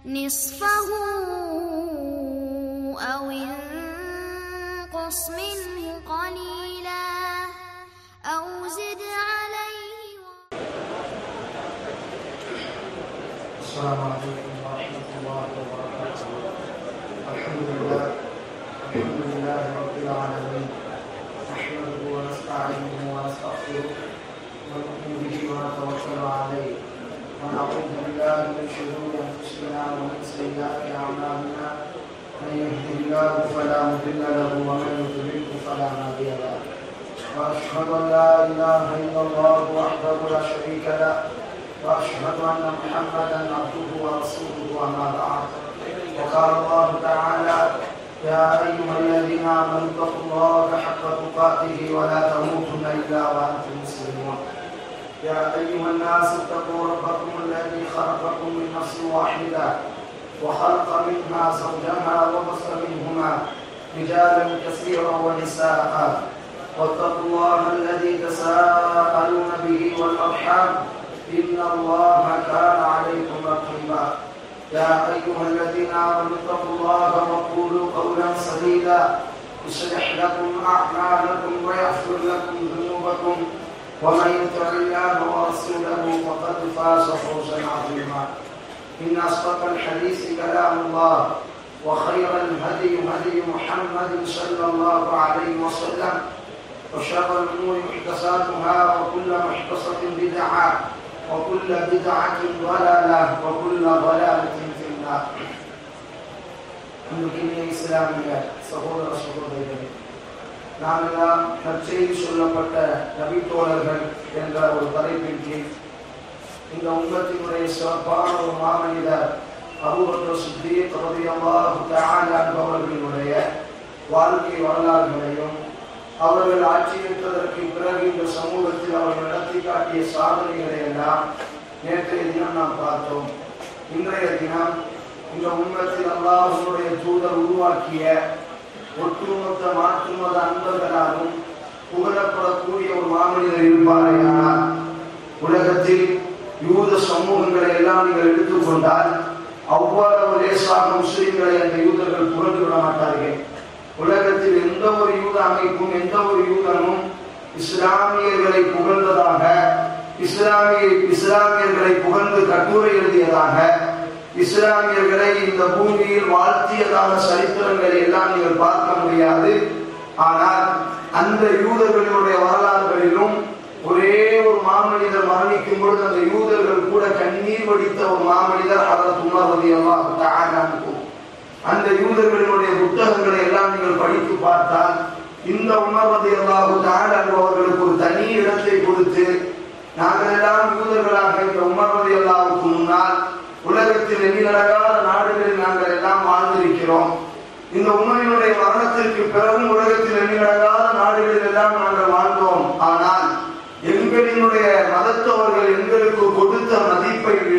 نصفه أو انقص منه قليلا أو زد عليه السلام عليكم ورحمة الله وبركاته الحمد لله الحمد لله رب العالمين نحمده ونستعينه ونستغفره ونؤمن به ونتوكل عليه ونعوذ بالله من شرور أنفسنا ومن سيئات أعمالنا من يهده الله فلا مضل له ومن يضلله فلا هادي له وأشهد أن لا إله إلا الله وحده لا شريك له واشهد ان محمدا عبده ورسوله اما بعد وقال الله تعالى يا ايها الذين امنوا اتقوا الله حق تقاته ولا تموتن الا وانتم مسلمون يا ايها الناس اتقوا ربكم الذي خلقكم من نفس واحده وخلق منها زوجها وبث منهما رجالا كثيرا ونساء واتقوا الله الذي تساءلون به والارحام إن الله كان عليكم رقيبا يا أيها الذين آمنوا اتقوا الله وقولوا قولا سديدا يصلح لكم أعمالكم ويغفر لكم ذنوبكم ومن يطع الله ورسوله فقد فاز فوزا عظيما إن أصدق الحديث كلام الله وخير الهدي هدي محمد صلى الله عليه وسلم وشر الأمور محدثاتها وكل محدثة بدعة وكل بدعة ضلالة وكل ضلالة في النار அன்புக்கினிய இஸ்லாமிய சகோதர சகோதரிகளே நாமெல்லாம் நற்செய்தி சொல்லப்பட்ட நபி தோழர்கள் என்ற ஒரு தலைப்பின் கீழ் இந்த உம்மத்தினுடைய சிறப்பான ஒரு மாமனிதர் அபூபக்கர் சித்திக் ரலியல்லாஹு தஆலா அவர்களுடைய வாழ்க்கை வரலாறுகளையும் அவர்கள் ஆட்சியேற்றதற்கு பிறகு இந்த சமூகத்தில் அவர்கள் நடத்தி காட்டிய சாதனைகளை எல்லாம் நேற்றைய தினம் நாம் பார்த்தோம் இன்றைய தினம் இந்த உண்மத்தில் அல்லாஹனுடைய தூதர் உருவாக்கிய ஒட்டுமொத்த மாற்றுமத அன்பர்களாலும் புகழப்படக்கூடிய ஒரு மாமனிதர் இருப்பாரையானால் உலகத்தில் யூத சமூகங்களை எல்லாம் நீங்கள் எடுத்துக்கொண்டால் அவ்வாறு லேசாக முஸ்லிம்களை அந்த யூதர்கள் புகழ்ந்து விட மாட்டார்கள் உலகத்தில் எந்த ஒரு யூத அமைப்பும் எந்த ஒரு யூதனும் இஸ்லாமியர்களை புகழ்ந்ததாக இஸ்லாமிய இஸ்லாமியர்களை புகழ்ந்து கட்டுரை எழுதியதாக இஸ்லாமியர்களை இந்த பூமியில் வாழ்த்தியதான சரித்திரங்களை எல்லாம் நீங்கள் பார்க்க முடியாது ஆனால் அந்த யூதர்களுடைய வரலாறுகளிலும் ஒரே ஒரு மாமனிதர் மரணிக்கும் பொழுது அந்த யூதர்கள் கூட கண்ணீர் வடித்த ஒரு மாமனிதர் அவர் துணர்வதி எல்லாம் அந்த யூதர்களுடைய புத்தகங்களை எல்லாம் நீங்கள் படித்து பார்த்தால் இந்த உணர்வதை அல்லாஹு அவர்களுக்கு ஒரு தனி இடத்தை கொடுத்து நாங்கள் எல்லாம் யூதர்களாக இந்த உணர்வதை அல்லாவுக்கு முன்னால் உலகத்தில் எண்ணிலடகாத நாடுகளில் நாங்கள் எல்லாம் வாழ்ந்திருக்கிறோம் இந்த உண்மையினுடைய மரணத்திற்கு பிறகும் உலகத்தில் எண்ணிலடகாத நாடுகளில் எல்லாம் நாங்கள் வாழ்ந்தோம் ஆனால் எங்களினுடைய மதத்தவர்கள் எங்களுக்கு கொடுத்த மதிப்பை விட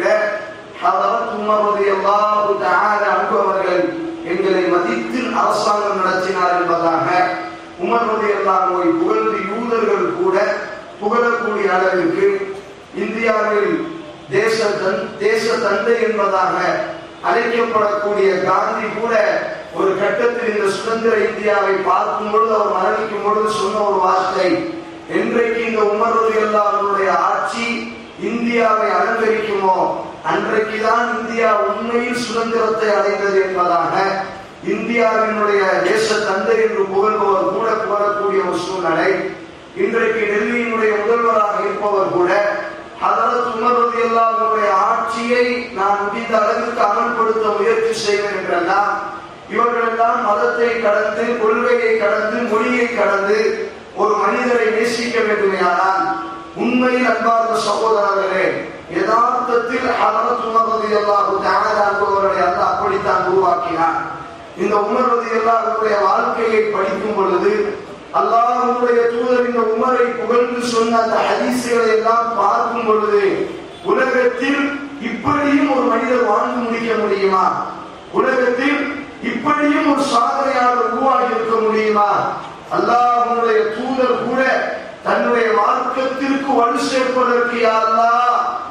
அவர்கள் எங்களை மதித்து அரசாங்கம் நடத்தினார் என்பதாக உமர் ரதி அல்லாஹுவை புகழ்ந்து யூதர்கள் கூட புகழக்கூடிய அளவிற்கு இந்தியாவில் தேச தேச தந்தை என்பதாக அழைக்கப்படக்கூடிய காந்தி கூட ஒரு கட்டத்தில் இந்த சுதந்திர இந்தியாவை பார்க்கும் பொழுது அவர் மரணிக்கும் பொழுது சொன்ன ஒரு வார்த்தை என்றைக்கு இந்த உமர் ரதி அல்லாஹனுடைய ஆட்சி இந்தியாவை அலங்கரிக்குமோ அன்றைக்குதான் இந்தியா உண்மையில் சுதந்திரத்தை அடைந்தது என்பதாக இந்தியாவினுடைய தேச தந்தை என்று புகழ்பவர் கூட புகழக்கூடிய ஒரு சூழ்நிலை இன்றைக்கு டெல்லியினுடைய முதல்வராக இருப்பவர் கூட அதற்கு உணர்வது எல்லாருடைய ஆட்சியை நான் முடிந்த அளவிற்கு அமல்படுத்த முயற்சி செய்வேன் என்றெல்லாம் இவர்கள் எல்லாம் மதத்தை கடந்து கொள்கையை கடந்து மொழியை கடந்து ஒரு மனிதரை நேசிக்க வேண்டுமையானால் உண்மையில் அன்பார்ந்த சகோதரர்களே யதார்த்தத்தில் ஹதரத் உமர்வது அல்லாஹு தஆலா என்பவர்களை அல்லாஹ் அப்படித்தான் உருவாக்கினார் இந்த உமர்வது அல்லாஹ்வுடைய வாழ்க்கையை படிக்கும் பொழுது அல்லாஹ்வுடைய தூதர் இந்த உமரை புகழ்ந்து சொன்ன அந்த ஹதீஸ்களை எல்லாம் பார்க்கும் பொழுது உலகத்தில் இப்படியும் ஒரு மனிதர் வாழ்ந்து முடிக்க முடியுமா உலகத்தில் இப்படியும் ஒரு சாதனையாளர் உருவாகி இருக்க முடியுமா அல்லாஹ்வுடைய தூதர் கூட தன்னுடைய மார்க்கத்திற்கு வலு சேர்ப்பதற்கு யா அல்லாஹ்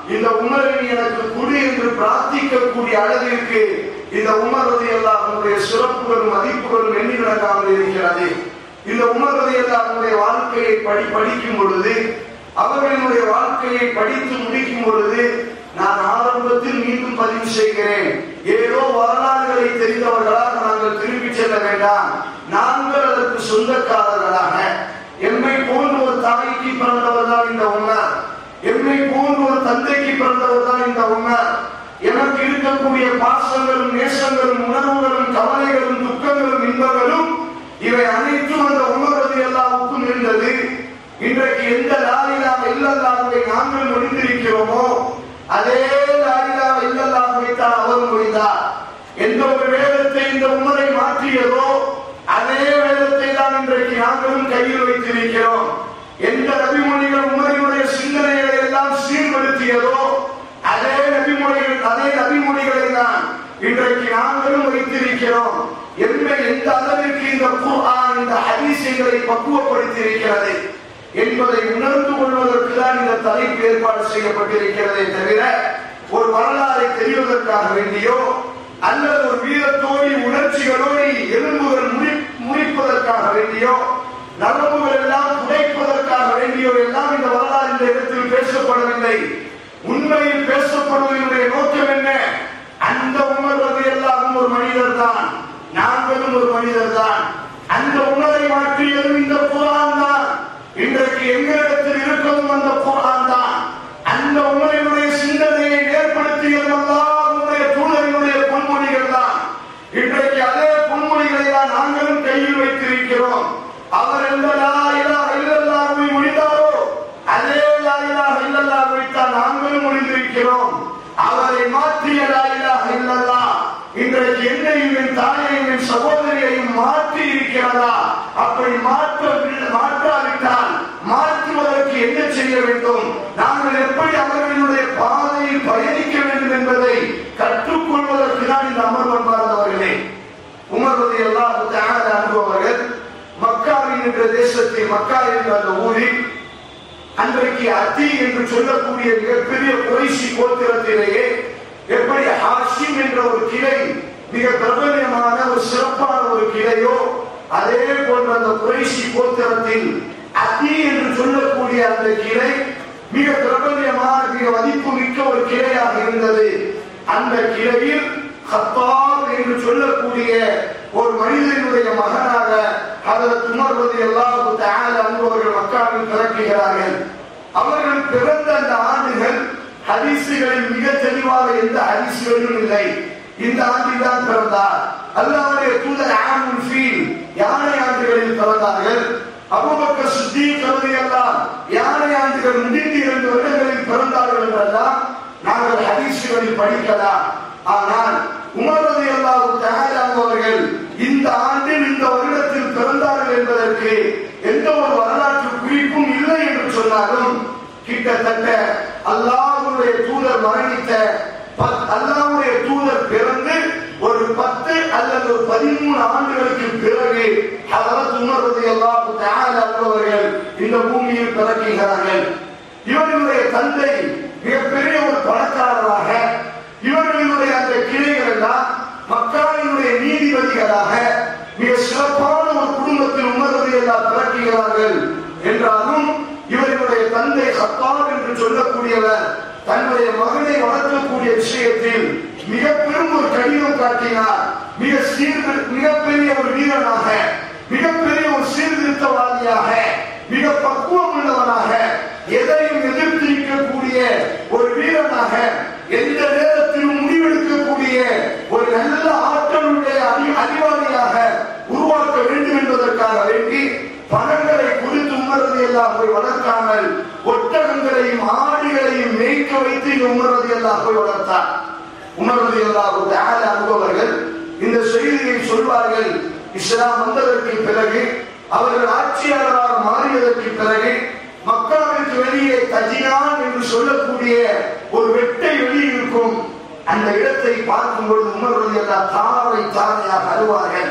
இந்த உமரை நீ எனக்கு குடி என்று பிரார்த்திக்கக்கூடிய அளவிற்கு இந்த உமரது எல்லாம் அவனுடைய சிறப்புகளும் மதிப்புகளும் எண்ணி நடக்காமல் இருக்கிறது இந்த உமரது எல்லாம் அவனுடைய வாழ்க்கையை படி படிக்கும் பொழுது அவர்களுடைய வாழ்க்கையை படித்து முடிக்கும் பொழுது நான் ஆரம்பத்தில் மீண்டும் பதிவு செய்கிறேன் ஏதோ வரலாறுகளை தெரிந்தவர்களாக நாங்கள் திரும்பி செல்ல வேண்டாம் நாங்கள் அதற்கு சொந்தக்காரர்களாக எம்மை போன்ற ஒரு தாய்க்கு பிறந்தவர் தான் இந்த உமர் எம்மை போன்ற ஒரு தந்தைக்கு பிறந்தவர் தான் இந்த உமர் எனக்கு இருக்கக்கூடிய பாசங்களும் நேசங்களும் உணர்வுகளும் கவலைகளும் துக்கங்களும் இன்பங்களும் இவை அனைத்தும் அந்த உணர்வது எல்லாவுக்கும் இருந்தது இன்றைக்கு எந்த லாரிலாக இல்லல்லாகவே நாங்கள் முடிந்திருக்கிறோமோ அதே லாரிலாக இல்லல்லாகவே தான் அவர் முடிந்தார் எந்த ஒரு வேதத்தை இந்த உமரை மாற்றியதோ அதே வேதத்தை தான் இன்றைக்கு நாங்களும் கையில் வைத்திருக்கிறோம் எந்த நபிமொழிகள் உமரினுடைய சிந்தனைகளை எல்லாம் சீர்படுத்தியதோ அதே நபிமொழிகள் அதே நபிமொழிகளை தான் இன்றைக்கு நாங்களும் வைத்திருக்கிறோம் எந்த எந்த அளவிற்கு இந்த குர்ஆன் இந்த ஹதீசுகளை பக்குவப்படுத்தி இருக்கிறது என்பதை உணர்ந்து கொள்வதற்கு தான் இந்த தலைப்பு ஏற்பாடு செய்யப்பட்டிருக்கிறதே தவிர ஒரு வரலாறை தெரிவதற்காக வேண்டியோ அல்லது ஒரு வீரத்தோடி உணர்ச்சிகளோடு எலும்புகள் முறி முறிப்பதற்காக வேண்டியோ நரம்புகள் எல்லாம் துடைப்பதற்காக வேண்டியோ எல்லாம் இந்த வரலாறு இந்த இடத்தில் பேசப்படவில்லை உண்மையில் பேசப்படுவதனுடைய நோக்கம் என்ன அந்த உணர்வது எல்லாம் ஒரு மனிதர் தான் நாங்களும் ஒரு மனிதர் தான் அந்த உணரை மாற்றியதும் இந்த குரான் தான் இன்றைக்கு எங்களிடத்தில் இருக்கவும் அந்த குரான் தான் அந்த உணரினுடைய சிந்தனையை ஏற்படுத்தியதும் அல்லாஹ்வுடைய தூதரினுடைய பொன்மொழிகள் தான் இன்றைக்கு அதே பொன்மொழிகளை தான் நாங்களும் கையில் வைத்திருக்கிறோம் அவர் எந்த லா இலாஹ இல்லல்லாஹ்வை முடிந்தாரோ அதே லா இலாஹ இல்லல்லாஹ்வை தான் நாங்களும் முடிந்திருக்கிறோம் அவரை மாற்றிய லா இலாஹ இல்லல்லாஹ் இன்றைக்கு என்னையும் என் தாயையும் என் சகோதரியையும் மாற்றி இருக்கிறதா அப்படி மாற்ற மாற்றாவிட்டால் மாற்றுவதற்கு என்ன செய்ய வேண்டும் நாங்கள் எப்படி அவர்களுடைய பாதையில் பயணிக்க வேண்டும் என்பதை கற்றுக்கொள்வதற்கு தான் இந்த அமர்வு பார்ந்தவர்களே உமர்வதை எல்லாம் அனுபவர்கள் மக்காவின் என்ற தேசத்தில் மக்கா என்ற அந்த ஊரில் அன்றைக்கு அத்தி என்று சொல்லக்கூடிய மிகப்பெரிய குறைசி கோத்திரத்திலேயே எப்படி ஹாஷிம் என்ற ஒரு கிளை மிக பிரபலியமான ஒரு சிறப்பான ஒரு கிளையோ அதே போன்ற அந்த குறைசி கோத்திரத்தில் அத்தி என்று சொல்லக்கூடிய அந்த கிளை மிக பிரபல்யமான மிக மதிப்பு மிக்க ஒரு கிளையாக இருந்தது அந்த கிளையில் ஹத்தாப் என்று சொல்லக்கூடிய ஒரு மனிதனுடைய மகனாக அதற்கு உணர்வது எல்லாம் அன்பவர்கள் மக்காவில் பிறக்குகிறார்கள் அவர்கள் பிறந்த அந்த ஆண்டுகள் ஹரிசுகளில் மிக தெளிவாக எந்த ஹரிசுகளும் இல்லை இந்த ஆண்டில் தான் பிறந்தார் அல்லாவுடைய தூதர் ஆமுல் ஃபீல் யானை ஆண்டுகளில் பிறந்தார்கள் அபுபக்கர் சித்திக் ரலியல்லாஹ் யானை ஆண்டுகள் முடிந்து இரண்டு வருடங்களில் பிறந்தார்கள் என்றெல்லாம் நாங்கள் ஹதீசுகளில் படிக்கலாம் ஆனால் உமர் ரலியல்லாஹு தஆலா அவர்கள் இந்த ஆண்டில் இந்த வருடத்தில் பிறந்தார்கள் என்பதற்கு எந்த ஒரு வரலாற்று குறிப்பும் இல்லை என்று சொன்னாலும் கிட்டத்தட்ட அல்லாஹ்வுடைய தூதர் மரணித்த பத்- அல்லாஹ்வுடைய தூதர் பிறந்து ஒரு பத்து அல்லது ஒரு பதிமூணு ஆண்டுகளுக்கு பிறகு ஹதரத் உமர் ரலியல்லாஹு தஆலா அவர்கள் இந்த பூமியில் பிறக்குகிறார்கள் இவர்களுடைய தந்தை மிகப்பெரிய ஒரு பணக்காரராக இவர்களுடைய அந்த கிளைகள் எல்லாம் மக்காவினுடைய நீதிபதிகளாக மிக சிறப்பான ஒரு குடும்பத்தில் உணர்வதை எல்லாம் பிறக்குகிறார்கள் என்றாலும் இவர்களுடைய தந்தை ஹத்தாப் என்று சொல்லக்கூடியவர் தன்னுடைய மகனை வளர்க்கக்கூடிய விஷயத்தில் மிக பெரும் ஒரு கடினம் காட்டினார் மிக சீர் மிகப்பெரிய ஒரு வீரனாக மிகப்பெரிய ஒரு சீர்திருத்தவாதியாக மிக பக்குவம் உள்ளவனாக எதையும் எதிர்த்து நிற்கக்கூடிய ஒரு வீரனாக எந்த நேரத்திலும் முடிவெடுக்கக்கூடிய ஒரு நல்ல ஆற்றலுடைய அறி அறிவாளியாக உருவாக்க வேண்டும் என்பதற்காக வேண்டி பணங்களை குறித்து உணர்வது எல்லாம் போய் வளர்க்காமல் ஒட்டகங்களையும் ஆடுகளையும் மேய்க்க வைத்து இங்கு உணர்வது எல்லாம் போய் வளர்த்தார் உணர்வது எல்லாம் ஆல அனுபவர்கள் இந்த செய்தியை சொல்வார்கள் இஸ்லாம் வந்ததற்கு பிறகு அவர்கள் ஆட்சியாளராக மாறியதற்கு பிறகு மக்காவிற்கு வெளியே தஜினான் என்று சொல்லக்கூடிய ஒரு வெட்டை வெளி இருக்கும் அந்த இடத்தை பார்க்கும் பொழுது உணர்வது எல்லாம் தாரை தாரையாக அழுவார்கள்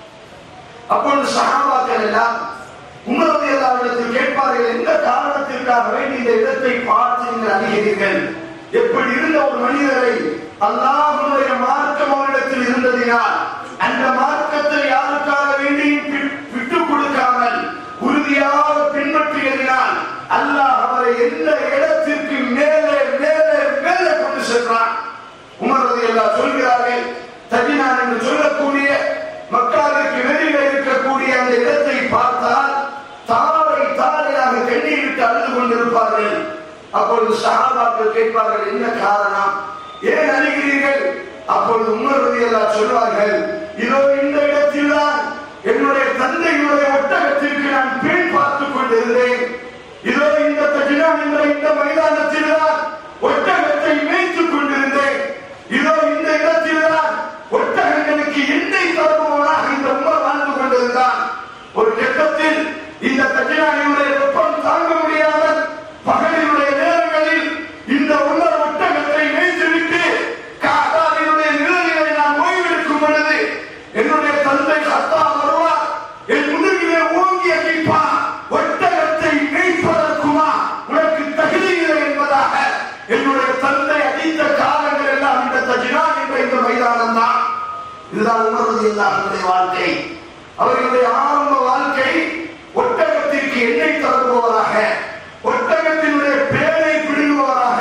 அப்பொழுது சகாபாக்கள் எல்லாம் உணர்வு எல்லாரிடத்தில் கேட்பார்கள் எந்த காரணத்திற்காக வேண்டி இந்த இடத்தை பார்த்து நீங்கள் அறிகிறீர்கள் எப்படி இருந்த ஒரு மனிதரை அல்லாஹ்வுடைய மார்க்கம் அவரிடத்தில் இருந்ததினால் அந்த மார்க்கத்தை யாருக்காக வேண்டியும் வி- விட்டுக் கொடுக்காமல் உறுதியாக பின்பற்றியதினால் அல்லாஹ் அவரை எந்த இடத்திற்கு மேலே மேலே மேலே கொண்டு சென்றான் உமர் ரலியல்லாஹு சொல்கிறார்கள் தஜினான் என்று சொல்லக்கூடிய மக்களுக்கு வெளியில இருக்கக்கூடிய அந்த இடத்தை பார்த்தால் தாரை தாரையாக கண்ணீர் விட்டு அழுது கொண்டிருப்பார்கள் அப்பொழுது சஹாபாக்கள் கேட்பார்கள் என்ன காரணம் ஏன் அழுகிறீர்கள் அப்பொழுது உமர் ரலியல்லாஹு சொல்வார்கள் இதோ இந்த இடத்தில் தான் என்னுடைய தந்தையுடைய ஒட்டகத்திற்கு நான் பெண் பார்த்துக் கொண்டிருந்தேன் இதோ இந்த தஜினான் என்ற இந்த மைதானத்தில் தான் ஒட்டகத்தை மேய்த்துக் கொண்டிருந்தேன் இதோ இந்த இடத்தில் தான் ஒட்டகங்களுக்கு எண்ணெய் தருபவனாக இந்த உமர் வாழ்ந்து கொண்டிருந்தான் ஒரு கட்டத்தில் இந்த தஜினானியுடைய வெப்பம் தாங்க முடியாமல் பகலினுடைய நேரங்களில் இந்த உமர் ஒட்டகத்தை மேய்த்துவிட்டு காதாலினுடைய நிழலிலே நான் ஓய்வெடுக்கும் பொழுது என்னுடைய தந்தை சத்தா வருவார் என் முதுகிலே ஓங்கி அடிப்பார் ஒட்டகத்தை மேய்ப்பதற்குமா உனக்கு தகுதி இல்லை என்பதாக என்னுடைய தந்தை அடித்த காலங்கள் எல்லாம் இந்த தஜினான் என்ற இந்த மைதானம் தான் இதுதான் உணர்வது எல்லாருடைய வாழ்க்கை அவர்களுடைய ஆரம்ப வாழ்க்கை ஒட்டகத்திற்கு எண்ணெய் தருபவராக ஒட்டகத்தினுடைய பேரை பிடுங்குவராக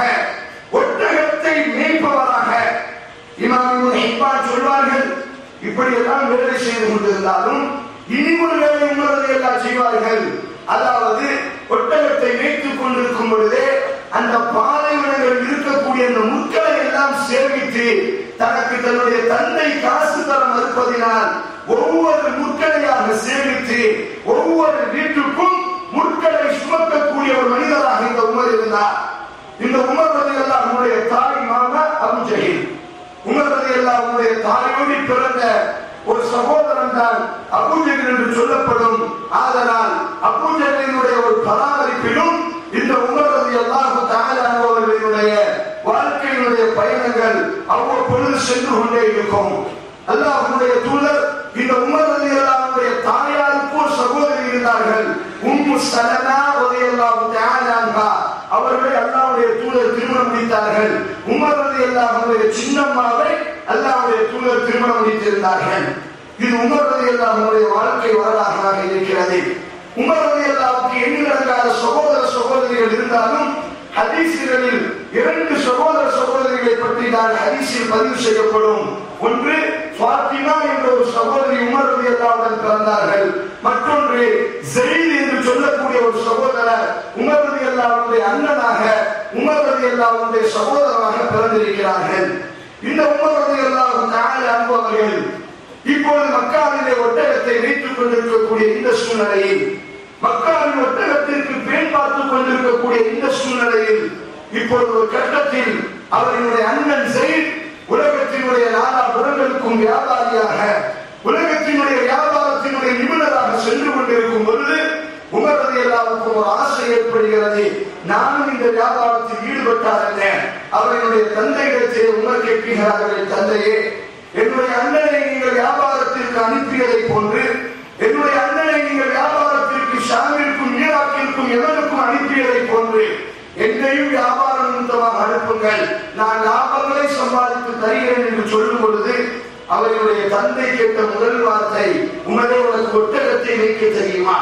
ஒட்டகத்தை மேய்ப்பவராக இமாம் இப்னு ஹிப்பான் சொல்வார்கள் இப்படி எல்லாம் வேலை செய்து கொண்டிருந்தாலும் இனி ஒரு வேலை உணர்வை எல்லாம் செய்வார்கள் அதாவது ஒட்டகத்தை மேய்த்துக் கொண்டிருக்கும் பொழுதே அந்த பாலைவனங்கள் இருக்கக்கூடிய அந்த முட்களை எல்லாம் சேமித்து தனக்கு தன்னுடைய தந்தை காசு தர மறுப்பதினால் ஒவ்வொரு முட்களையாக சேமித்து ஒவ்வொரு வீட்டுக்கும் முட்களை சுமக்கக்கூடிய ஒரு மனிதராக இந்த உமர் இருந்தார் இந்த உமர் ரலியல்லாஹு அவருடைய தாய் மாமா அபு ஜஹீல் உமர் ரலியல்லாஹு அவருடைய தாயோடு பிறந்த ஒரு சகோதரன் தான் அபூஜகல் என்று சொல்லப்படும் ஆதலால் அபூஜகலினுடைய ஒரு பராமரிப்பிலும் இந்த உமர் ரலியல்லாஹு தஆலா அவர்களுடைய வாழ்க்கையினுடைய பயணங்கள் அவ்வப்பொழுது சென்று கொண்டே இருக்கும் அல்லாஹ்வுடைய தூதர் இந்த உமர் ரலியல்லாஹு அவருடைய தாயாருக்கு ஒரு சகோதரி இருந்தார்கள் உம்மு சலமா ரலியல்லாஹு தஆலா அன்ஹா அவர்களை அல்லாஹ்வுடைய தூதர் திருமணம் முடித்தார்கள் உமர் ரலியல்லாஹு அவருடைய சின்னம்மாவை அல்லாஹ்வுடைய தூதர் திருமணம் முடித்திருந்தார்கள் இது உமர் ரலியல்லாஹு அவருடைய வாழ்க்கை வரலாறாக இருக்கிறது உமர் ரலியல்லாஹுக்கு எண்ணிலடங்காத சகோதர சகோதரிகள் இருந்தாலும் ஹதீசுகளில் இரண்டு சகோதர சகோதரிகளை பற்றி தான் ஹதீஸில் பதிவு செய்யப்படும் ஒன்று ஃபாத்திமா என்ற ஒரு சகோதரி உமர் ரலியல்லாஹுடன் பிறந்தார்கள் மற்றொன்று ஜெயித் என்று சொல்லக்கூடிய ஒரு சகோதரர் உமர் ரலியல்லாஹுடைய அண்ணனாக உமர் ரலியல்லாஹுடைய சகோதரராக பிறந்திருக்கிறார்கள் இந்த உமர் ரலியல்லாஹு தஆலா அன்பவர்கள் இப்பொழுது மக்காவிலே ஒட்டகத்தை வைத்துக் கொண்டிருக்கக்கூடிய இந்த சூழ்நிலையில் மக்காவின் ஒட்டகத்திற்கு பேன் பார்த்துக் கொண்டிருக்கக்கூடிய இந்த சூழ்நிலையில் இப்பொழுது ஒரு கட்டத்தில் அவர்களுடைய அண்ணன் ஜெயித் உலகத்தினுடைய நாலா புறங்களுக்கும் வியாபாரியாக உலகத்தினுடைய வியாபாரத்தினுடைய நிபுணராக சென்று கொண்டிருக்கும் பொழுது உமரது எல்லாருக்கும் ஒரு ஆசை ஏற்படுகிறது நானும் இந்த வியாபாரத்தில் ஈடுபட்டார் என்ன அவர்களுடைய தந்தையிடத்திலே உமர் கேட்கிறார்கள் தந்தையே என்னுடைய அண்ணனை நீங்கள் வியாபாரத்திற்கு அனுப்பியதை போன்று என்னுடைய அண்ணனை நீங்கள் வியாபாரத்திற்கு ஷாமிற்கும் ஈராக்கிற்கும் எவனுக்கும் அனுப்பியதை போன்று என்னையும் வியாபார நிமித்தமாக அனுப்புங்கள் நான் லாபங்களை சம்பாதித்து தருகிறேன் என்று சொல்லும் பொழுது அவர்களுடைய தந்தை கேட்ட முதல் வார்த்தை உமரே உனக்கு ஒட்டகத்தை வைக்க தெரியுமா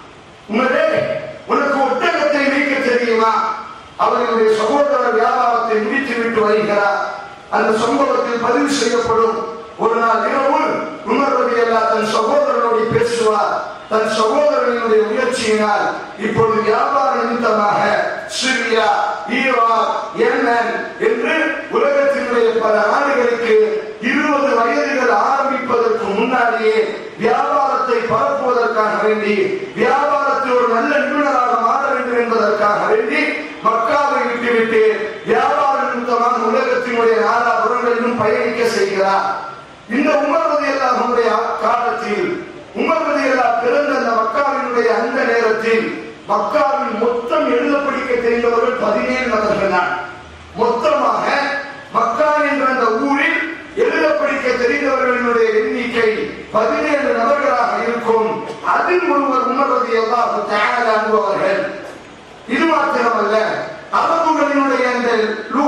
உமரே உனக்கு ஒட்டகத்தை வைக்க தெரியுமா அவர்களுடைய சகோதரர் வியாபாரத்தை முடித்து விட்டு வருகிறார் அந்த சம்பவத்தில் பதிவு செய்யப்படும் ஒரு நாள் இரவு உமர் ரவி அல்லா தன் சகோதரனோடு பேசுவார் தன் சகோதரனுடைய முயற்சியினால் இப்பொழுது வியாபார நிமித்தமாக சிரியா ஈராக் யெமன் என்று உலகத்தினுடைய பல நாடுகளுக்கு இருபது வயதுகள் ஆரம்பிப்பதற்கு முன்னாடியே வியாபாரத்தை பரப்புவதற்காக வேண்டி வியாபாரத்தில் ஒரு நல்ல நிபுணராக மாற வேண்டும் என்பதற்காக வேண்டி மக்காவை விட்டுவிட்டு வியாபார நிமித்தமாக உலகத்தினுடைய நாலாபுரங்களிலும் பயணிக்க செய்கிறார் இந்த உமர்வது எல்லாருடைய காலத்தில் உமர்வது எல்லாம் பிறந்த அந்த மக்காவினுடைய அந்த நேரத்தில் மக்காவின் மொத்தம் எழுத படிக்க தெரிந்தவர்கள் பதினேழு நபர்கள் தான் மொத்தமாக மக்கா என்ற அந்த ஊரில் எழுத படிக்க தெரிந்தவர்களுடைய எண்ணிக்கை பதினேழு நபர்களாக இருக்கும் அதில் ஒருவர் உமர்வது எல்லாம் அனுபவர்கள் இது மாத்திரமல்ல அரபுகளினுடைய அந்த லுகா என்ற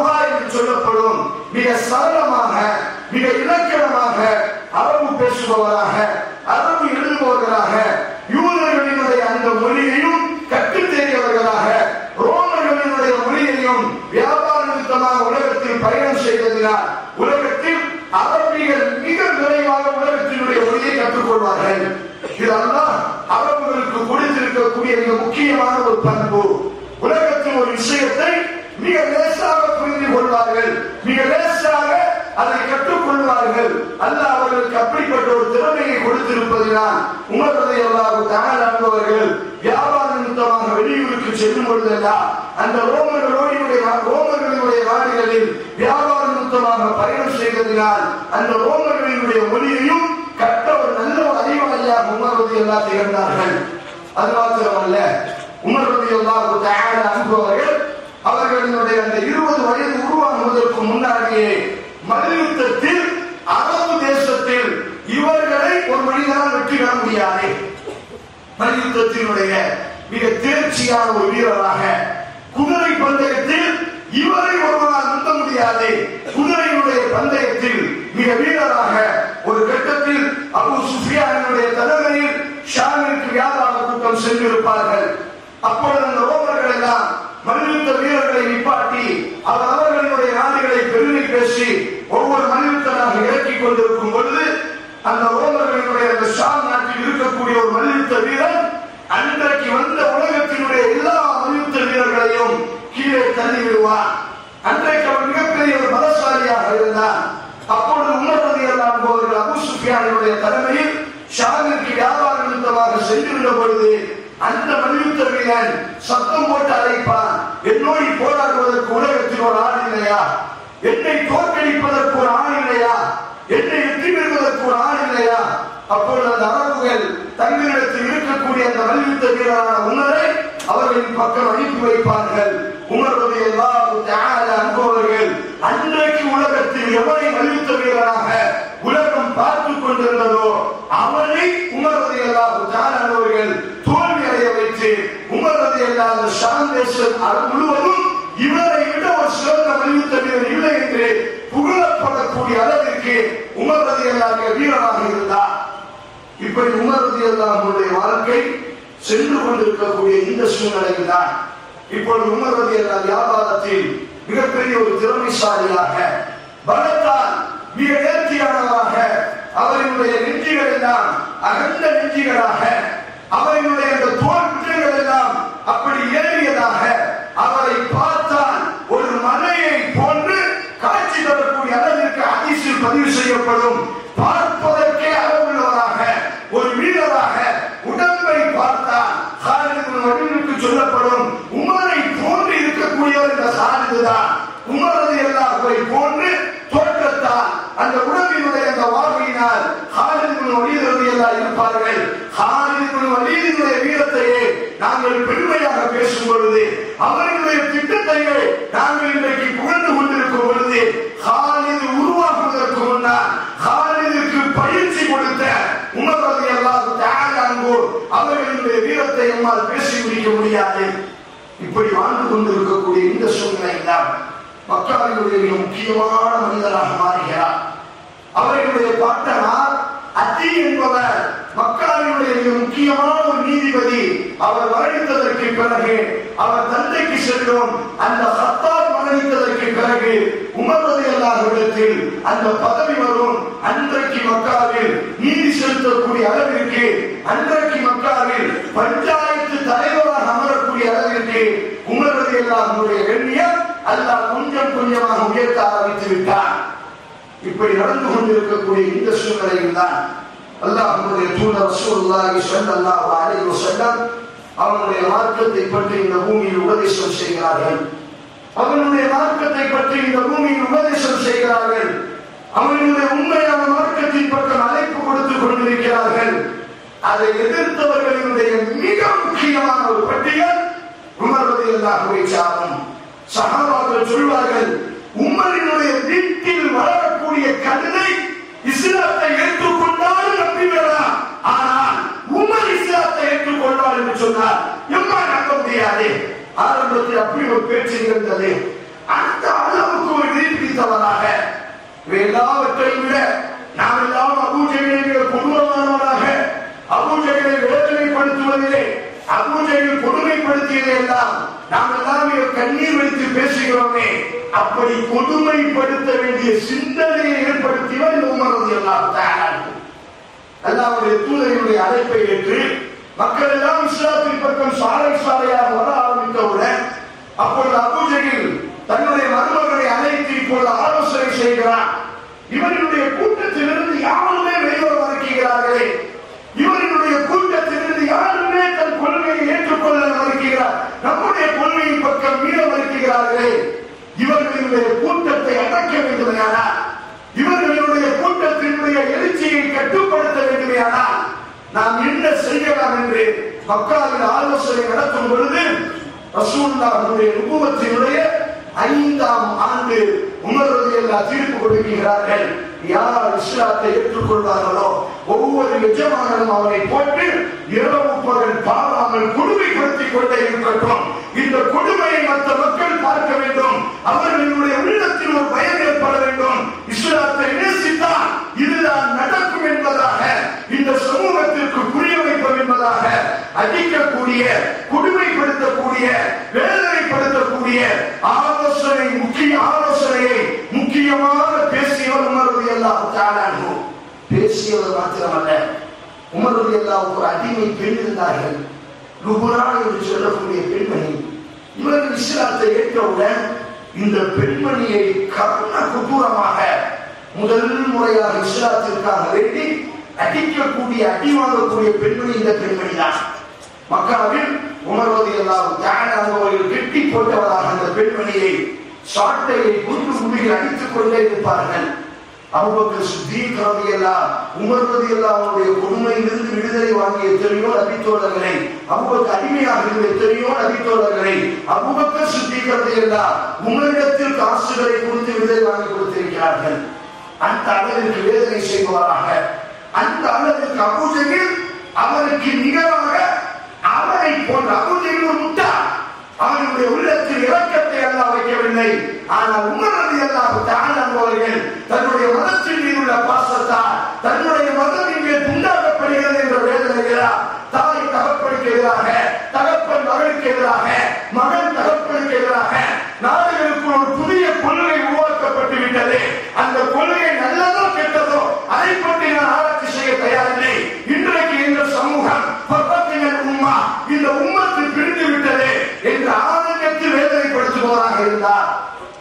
சொல்லப்படும் மிக சரளமாக மிக இலக்கணமாக அரபு பேசுபவராக அரபு எழுதுபவர்களாக யூதர்களினுடைய அந்த மொழியையும் கற்றுத் தேறியவர்களாக ரோமர்களினுடைய மொழியையும் வியாபார நிமித்தமாக உலகத்தில் பயணம் செய்ததினால் உலகத்தில் அரபிகள் மிக விரைவாக உலகத்தினுடைய மொழியை கற்றுக்கொள்வார்கள் இதெல்லாம் அரபுகளுக்கு கொடுத்திருக்கக்கூடிய மிக முக்கியமான ஒரு பண்பு உலகத்தில் ஒரு விஷயத்தை மிக லேசாக புரிந்து கொள்வார்கள் மிக லேசாக அதை கற்றுக்கொள்வார்கள் அல்ல அவர்களுக்கு அப்படிப்பட்ட ஒரு திறமையை கொடுத்திருப்பதினால் உணர்வதை அல்லாஹ் தகவல் அன்பவர்கள் வியாபார நிமித்தமாக வெளியூருக்கு செல்லும் பொழுதெல்லாம் அந்த ரோமர்களுடைய ரோமர்களுடைய நாடுகளில் வியாபார நிமித்தமாக பயணம் செய்ததினால் அந்த ரோமர்களினுடைய மொழியையும் கட்ட ஒரு நல்ல ஒரு அறிவாளியாக உணர்வது எல்லாம் திகழ்ந்தார்கள் அது மாத்திரமல்ல உணர்வது எல்லாம் அனுபவர்கள் அவர்களினுடைய அந்த இருபது வயது உருவாகுவதற்கு முன்னாடியே மல்யுத்தத்தில் அரபு தேசத்தில் இவர்களை ஒரு மனிதனால் வெற்றி பெற முடியாது மல்யுத்தத்தினுடைய மிக தேர்ச்சியான ஒரு வீரராக குதிரை பந்தயத்தில் இவரை ஒருவரால் முந்த முடியாது குதிரையினுடைய பந்தயத்தில் மிக வீரராக ஒரு கட்டத்தில் அபு சுஃபியானுடைய தலைமையில் ஷாமிற்கு வியாபார கூட்டம் சென்றிருப்பார்கள் அப்பொழுது அந்த ரோமர்கள் எல்லாம் மல்யுத்த வீரர்களை நிப்பாட்டி அவர் அவர்களுடைய நாடுகளை பெருமை பேசி ஒவ்வொரு மல்யுத்தனாக இறக்கிக் கொண்டிருக்கும் பொழுது அந்த ரோமர்களுடைய அந்த ஷாம் நாட்டில் இருக்கக்கூடிய ஒரு மல்யுத்த வீரன் அன்றைக்கு வந்த உலகத்தினுடைய எல்லா மல்யுத்த வீரர்களையும் கீழே தள்ளி விடுவார் அன்றைக்கு அவர் மிகப்பெரிய ஒரு பலசாலியாக இருந்தார் அப்பொழுது உணர்வது எல்லாம் போவர்கள் அபு சுஃபியானுடைய தலைமையில் ஷாமிற்கு வியாபார நிமித்தமாக சென்றிருந்த பொழுது அந்த மல்யுத்த வீரன் சத்தம் போட்டு அழைப்பான் என்னோடு போராடுவதற்கு உலகத்தில் ஒரு ஆள் இல்லையா என்னை தோற்கடிப்பதற்கு ஒரு ஆள் இல்லையா என்னை வெற்றி பெறுவதற்கு ஒரு ஆள் இல்லையா அப்பொழுது அந்த அரபுகள் தங்களிடத்தில் இருக்கக்கூடிய அந்த மல்யுத்த வீரரான உணரை அவர்களின் பக்கம் அனுப்பி வைப்பார்கள் உணர்வது எல்லாம் அன்பவர்கள் அன்றைக்கு உலகத்தில் எவனை மல்யுத்த வீரராக உலகம் பார்த்துக் கொண்டிருந்ததோ அவனை உணர்வது எல்லாம் அவர்கள் தோல்வி அடைய வைத்து உணர்வது எல்லாம் அந்த சாந்தேசம் முழுவதும் இவரை விட ஒரு சிறந்த மல்யுத்த வீரர் இல்லை என்று புகழப்படக்கூடிய அளவிற்கு உமர்றது எல்லாம் வீரராக இருந்தார் இப்படி உமர்றது எல்லாம் வாழ்க்கை சென்று கொண்டிருக்கக்கூடிய இந்த சூழ்நிலையில் தான் இப்பொழுது உமர்றது எல்லாம் வியாபாரத்தில் மிகப்பெரிய ஒரு திறமைசாலியாக பலத்தால் மிக நேர்த்தியானவராக அவரினுடைய நெஞ்சிகள் எல்லாம் அகண்ட நெஞ்சிகளாக அவரினுடைய அந்த தோல் குற்றங்கள் எல்லாம் அப்படி ஏறியதாக அவரை பார்த்தால் ஒரு மலையை போன்று காட்சி தரக்கூடிய அளவிற்கு அதிசல் பதிவு செய்யப்படும் பார்ப்பதற்கே அளவுள்ளவராக ஒரு வீரராக உடம்பை பார்த்தால் ஹாலிதின் வடிவுக்கு சொல்லப்படும் உமரை போன்று இருக்கக்கூடியவர் இந்த சாலிதுதான் உமரது எல்லாரை போன்று தோற்றத்தால் அந்த உடம்பினுடைய அந்த வாழ்வினால் ஹாலிதின் வலியுறுத்தி எல்லாம் இருப்பார்கள் ஹாலிதின் வலியுடைய வீரத்தையே நாங்கள் பெருமையாக பேசும் பொழுது அவர்களுடைய திட்டத்தையே நாங்கள் இன்றைக்கு புகழ்ந்து கொண்டிருக்கும் பொழுது ஹாலிது உருவாக்குவதற்கு முன்னால் ஹாலிதுக்கு பயிற்சி கொடுத்த உணர்வது எல்லாம் தியாகங்கோர் அவர்களுடைய வீரத்தை எம்மால் பேசி முடிக்க முடியாது இப்படி வாழ்ந்து கொண்டிருக்கக்கூடிய இந்த சூழ்நிலையில் தான் மக்காவினுடைய மிக முக்கியமான மனிதராக மாறுகிறார் அவர்களுடைய பாட்டனார் அத்தி என்பவர் மக்காவினுடைய மிக முக்கியமான ஒரு நீதிபதி அவர் மரணித்ததற்கு பிறகு அவர் தந்தைக்கு செல்லும் அந்த ஹத்தார் மரணித்ததற்கு பிறகு உமர்வது இடத்தில் அந்த பதவி வரும் அன்றைக்கு மக்காவில் நீதி செலுத்தக்கூடிய அளவிற்கு அன்றைக்கு மக்காவில் பஞ்சாயத்து தலைவராக அமரக்கூடிய அளவிற்கு உமர்வது எல்லாருடைய எண்ணியம் அல்லாஹ் கொஞ்சம் கொஞ்சமாக உயர்த்த ஆரம்பித்து விட்டார் இப்படி நடந்து கொண்டிருக்கக்கூடிய இந்த சூழ்நிலையில் தான் அல்லாஹ்வுடைய தூதர் ரசூலுல்லாஹி ஸல்லல்லாஹு அலைஹி வஸல்லம் அவனுடைய மார்க்கத்தை பற்றி இந்த பூமியில் உபதேசம் செய்கிறார்கள் அவனுடைய மார்க்கத்தை பற்றி இந்த பூமியில் உபதேசம் செய்கிறார்கள் அவனுடைய உண்மையான மார்க்கத்தின் பக்கம் அழைப்பு கொடுத்து கொண்டிருக்கிறார்கள் அதை எதிர்த்தவர்களினுடைய மிக முக்கியமான ஒரு பட்டியல் உமர்வது எல்லாகவே சாரும் சகாபாக்கள் சொல்வார்கள் உமரினுடைய வீட்டில் வளரக்கூடிய கழுதை இஸ்லாத்தை ஏற்றுக்கொண்டாலும் நம்பி விடலாம் ஆனால் உமர் இஸ்லாத்தை ஏற்றுக்கொள்வார் என்று சொன்னார் எம்மா நம்ப முடியாது ஆரம்பத்தில் அப்படி ஒரு பேச்சு இருந்தது அந்த அளவுக்கு ஒரு இவை எல்லாவற்றையும் விட நாம் எல்லாம் அபூஜைகளை விட கொடூரமானவராக அபூஜைகளை வேதனைப்படுத்துவதிலே அபூஜைகள் கொடுமைப்படுத்தியதை எல்லாம் நாம் எல்லாம் இங்க கண்ணீர் வைத்து பேசுகிறோமே அப்படி கொடுமைப்படுத்த வேண்டிய சிந்தனையை ஏற்படுத்தியவர் இந்த உமரது எல்லாம் அல்லாவுடைய தூதரினுடைய அழைப்பை ஏற்று மக்கள் எல்லாம் இஸ்லாத்தின் பக்கம் சாலை சாலையாக வர ஆரம்பித்தவுடன் அப்பொழுது அபூஜையில் தன்னுடைய மருமகனை அழைத்து இப்பொழுது ஆலோசனை செய்கிறான் இவர்களுடைய கூட்டத்திலிருந்து யாருமே வெளிவர மறுக்கிறார்களே இவர்களுடைய கூட்டத்திலிருந்து யாருமே தன் கொள்கையை ஏற்றுக்கொள்ள மறுக்கிறார் நம்முடைய கொள்கையின் பக்கம் மீற மறுக்கிறார்களே இவர்களுடைய கூட்டத்தை அடக்க வேண்டுமையானால் இவர்களுடைய கூட்டத்தினுடைய எழுச்சியை கட்டுப்படுத்த வேண்டுமையானால் நாம் என்ன செய்யலாம் என்று மக்காவில் ஆலோசனை நடத்தும் பொழுது ரசூல்லாவுடைய நுபுவத்தினுடைய ஐந்தாம் ஆண்டு உமர்வது எல்லா தீர்ப்பு கொடுக்கிறார்கள் யார் இஸ்லாத்தை ஏற்றுக்கொள்வார்களோ ஒவ்வொரு எஜமானனும் அவனை போட்டு இரவு பகல் பாராமல் கொடுமைப்படுத்திக் கொண்டே இருக்கட்டும் இந்த கொடுமையை மற்ற மக்கள் பார்க்க வேண்டும் அவர்களுடைய உள்ளத்தில் ஒரு பயம் ஏற்பட வேண்டும் இஸ்லாத்தை நேசித்தால் இதுதான் நடக்கும் என்பதாக இந்த சமூகத்திற்கு புரிய வைப்போம் என்பதாக அடிக்கக்கூடிய கொடுமைப்படுத்தக்கூடிய வேதனைப்படுத்தக்கூடிய ஆலோசனை முக்கிய ஆலோசனையை முக்கியமாக பேசியவர் உமரது எல்லாம் தானாகும் பேசியவர் மாத்திரமல்ல உமரது எல்லாம் ஒரு அடிமை பெண் இருந்தார்கள் லுபுரா என்று சொல்லக்கூடிய பெண்மணி இவர்கள் இஸ்லாத்தை ஏற்றவுடன் இந்த பெண்மணியை கர்ண குபூரமாக முதல் முறையாக இஸ்லாத்திற்காக வேண்டி அடிக்கக்கூடிய அடி வாங்கக்கூடிய பெண்மணி இந்த பெண்மணி தான் மக்காவில் உமர்வது எல்லாம் தியானவர்கள் கெட்டி போட்டவராக அந்த பெண்மணியை சாட்டையை குண்டு கும்பிகள் அடித்துக் கொண்டே இருப்பார்கள் அபுபக்கர் சித்தீக் ரலியல்லாஹ் உமர் ரலியல்லாஹ் அவருடைய கொடுமையிலிருந்து விடுதலை வாங்கிய எத்தனையோ நபித்தோழர்களை அபுபக்கர் அடிமையாக இருந்த எத்தனையோ நபித்தோழர்களை அபுபக்கர் சித்தீக் ரலியல்லாஹ் உமரிடத்தில் காசுகளை கொடுத்து விடுதலை வாங்கி கொடுத்திருக்கிறார்கள் அந்த அளவிற்கு வேதனை செய்பவராக அந்த அளவிற்கு அபூஜையில் அவருக்கு நிகராக அவரை போன்ற அபூஜையில் ஒரு முட்டாள் அவனுடைய உள்ளத்தில் இரக்கத்தை அல்லாஹ் வைக்கவில்லை ஆனால் உமரது அல்லாஹ் தாழ்ந்தவர்கள் தன்னுடைய மதத்தின் மீது உள்ள பாசத்தால் தன்னுடைய மதம் இங்கே துண்டாடப்படுகிறது என்ற வேதனைகிறார் தாய் தகப்பனுக்கு எதிராக தகப்பன் மகனுக்கு எதிராக மகன் தகப்பனுக்கு எதிராக நாடுகளுக்கு ஒரு புதிய கொள்கை உருவாக்கப்பட்டு விட்டது அந்த கொள்கை நல்லதோ கெட்டதோ அதை பற்றி நான் ஆராய்ச்சி செய்ய தயாரில்லை இன்றைக்கு இந்த சமூகம் பக்கத்தினர் உம்மா இந்த உம்மத்து பிரிந்து விட்டது என்று ஆதங்கத்தில் வேதனைப்படுத்துபவராக இருந்தார்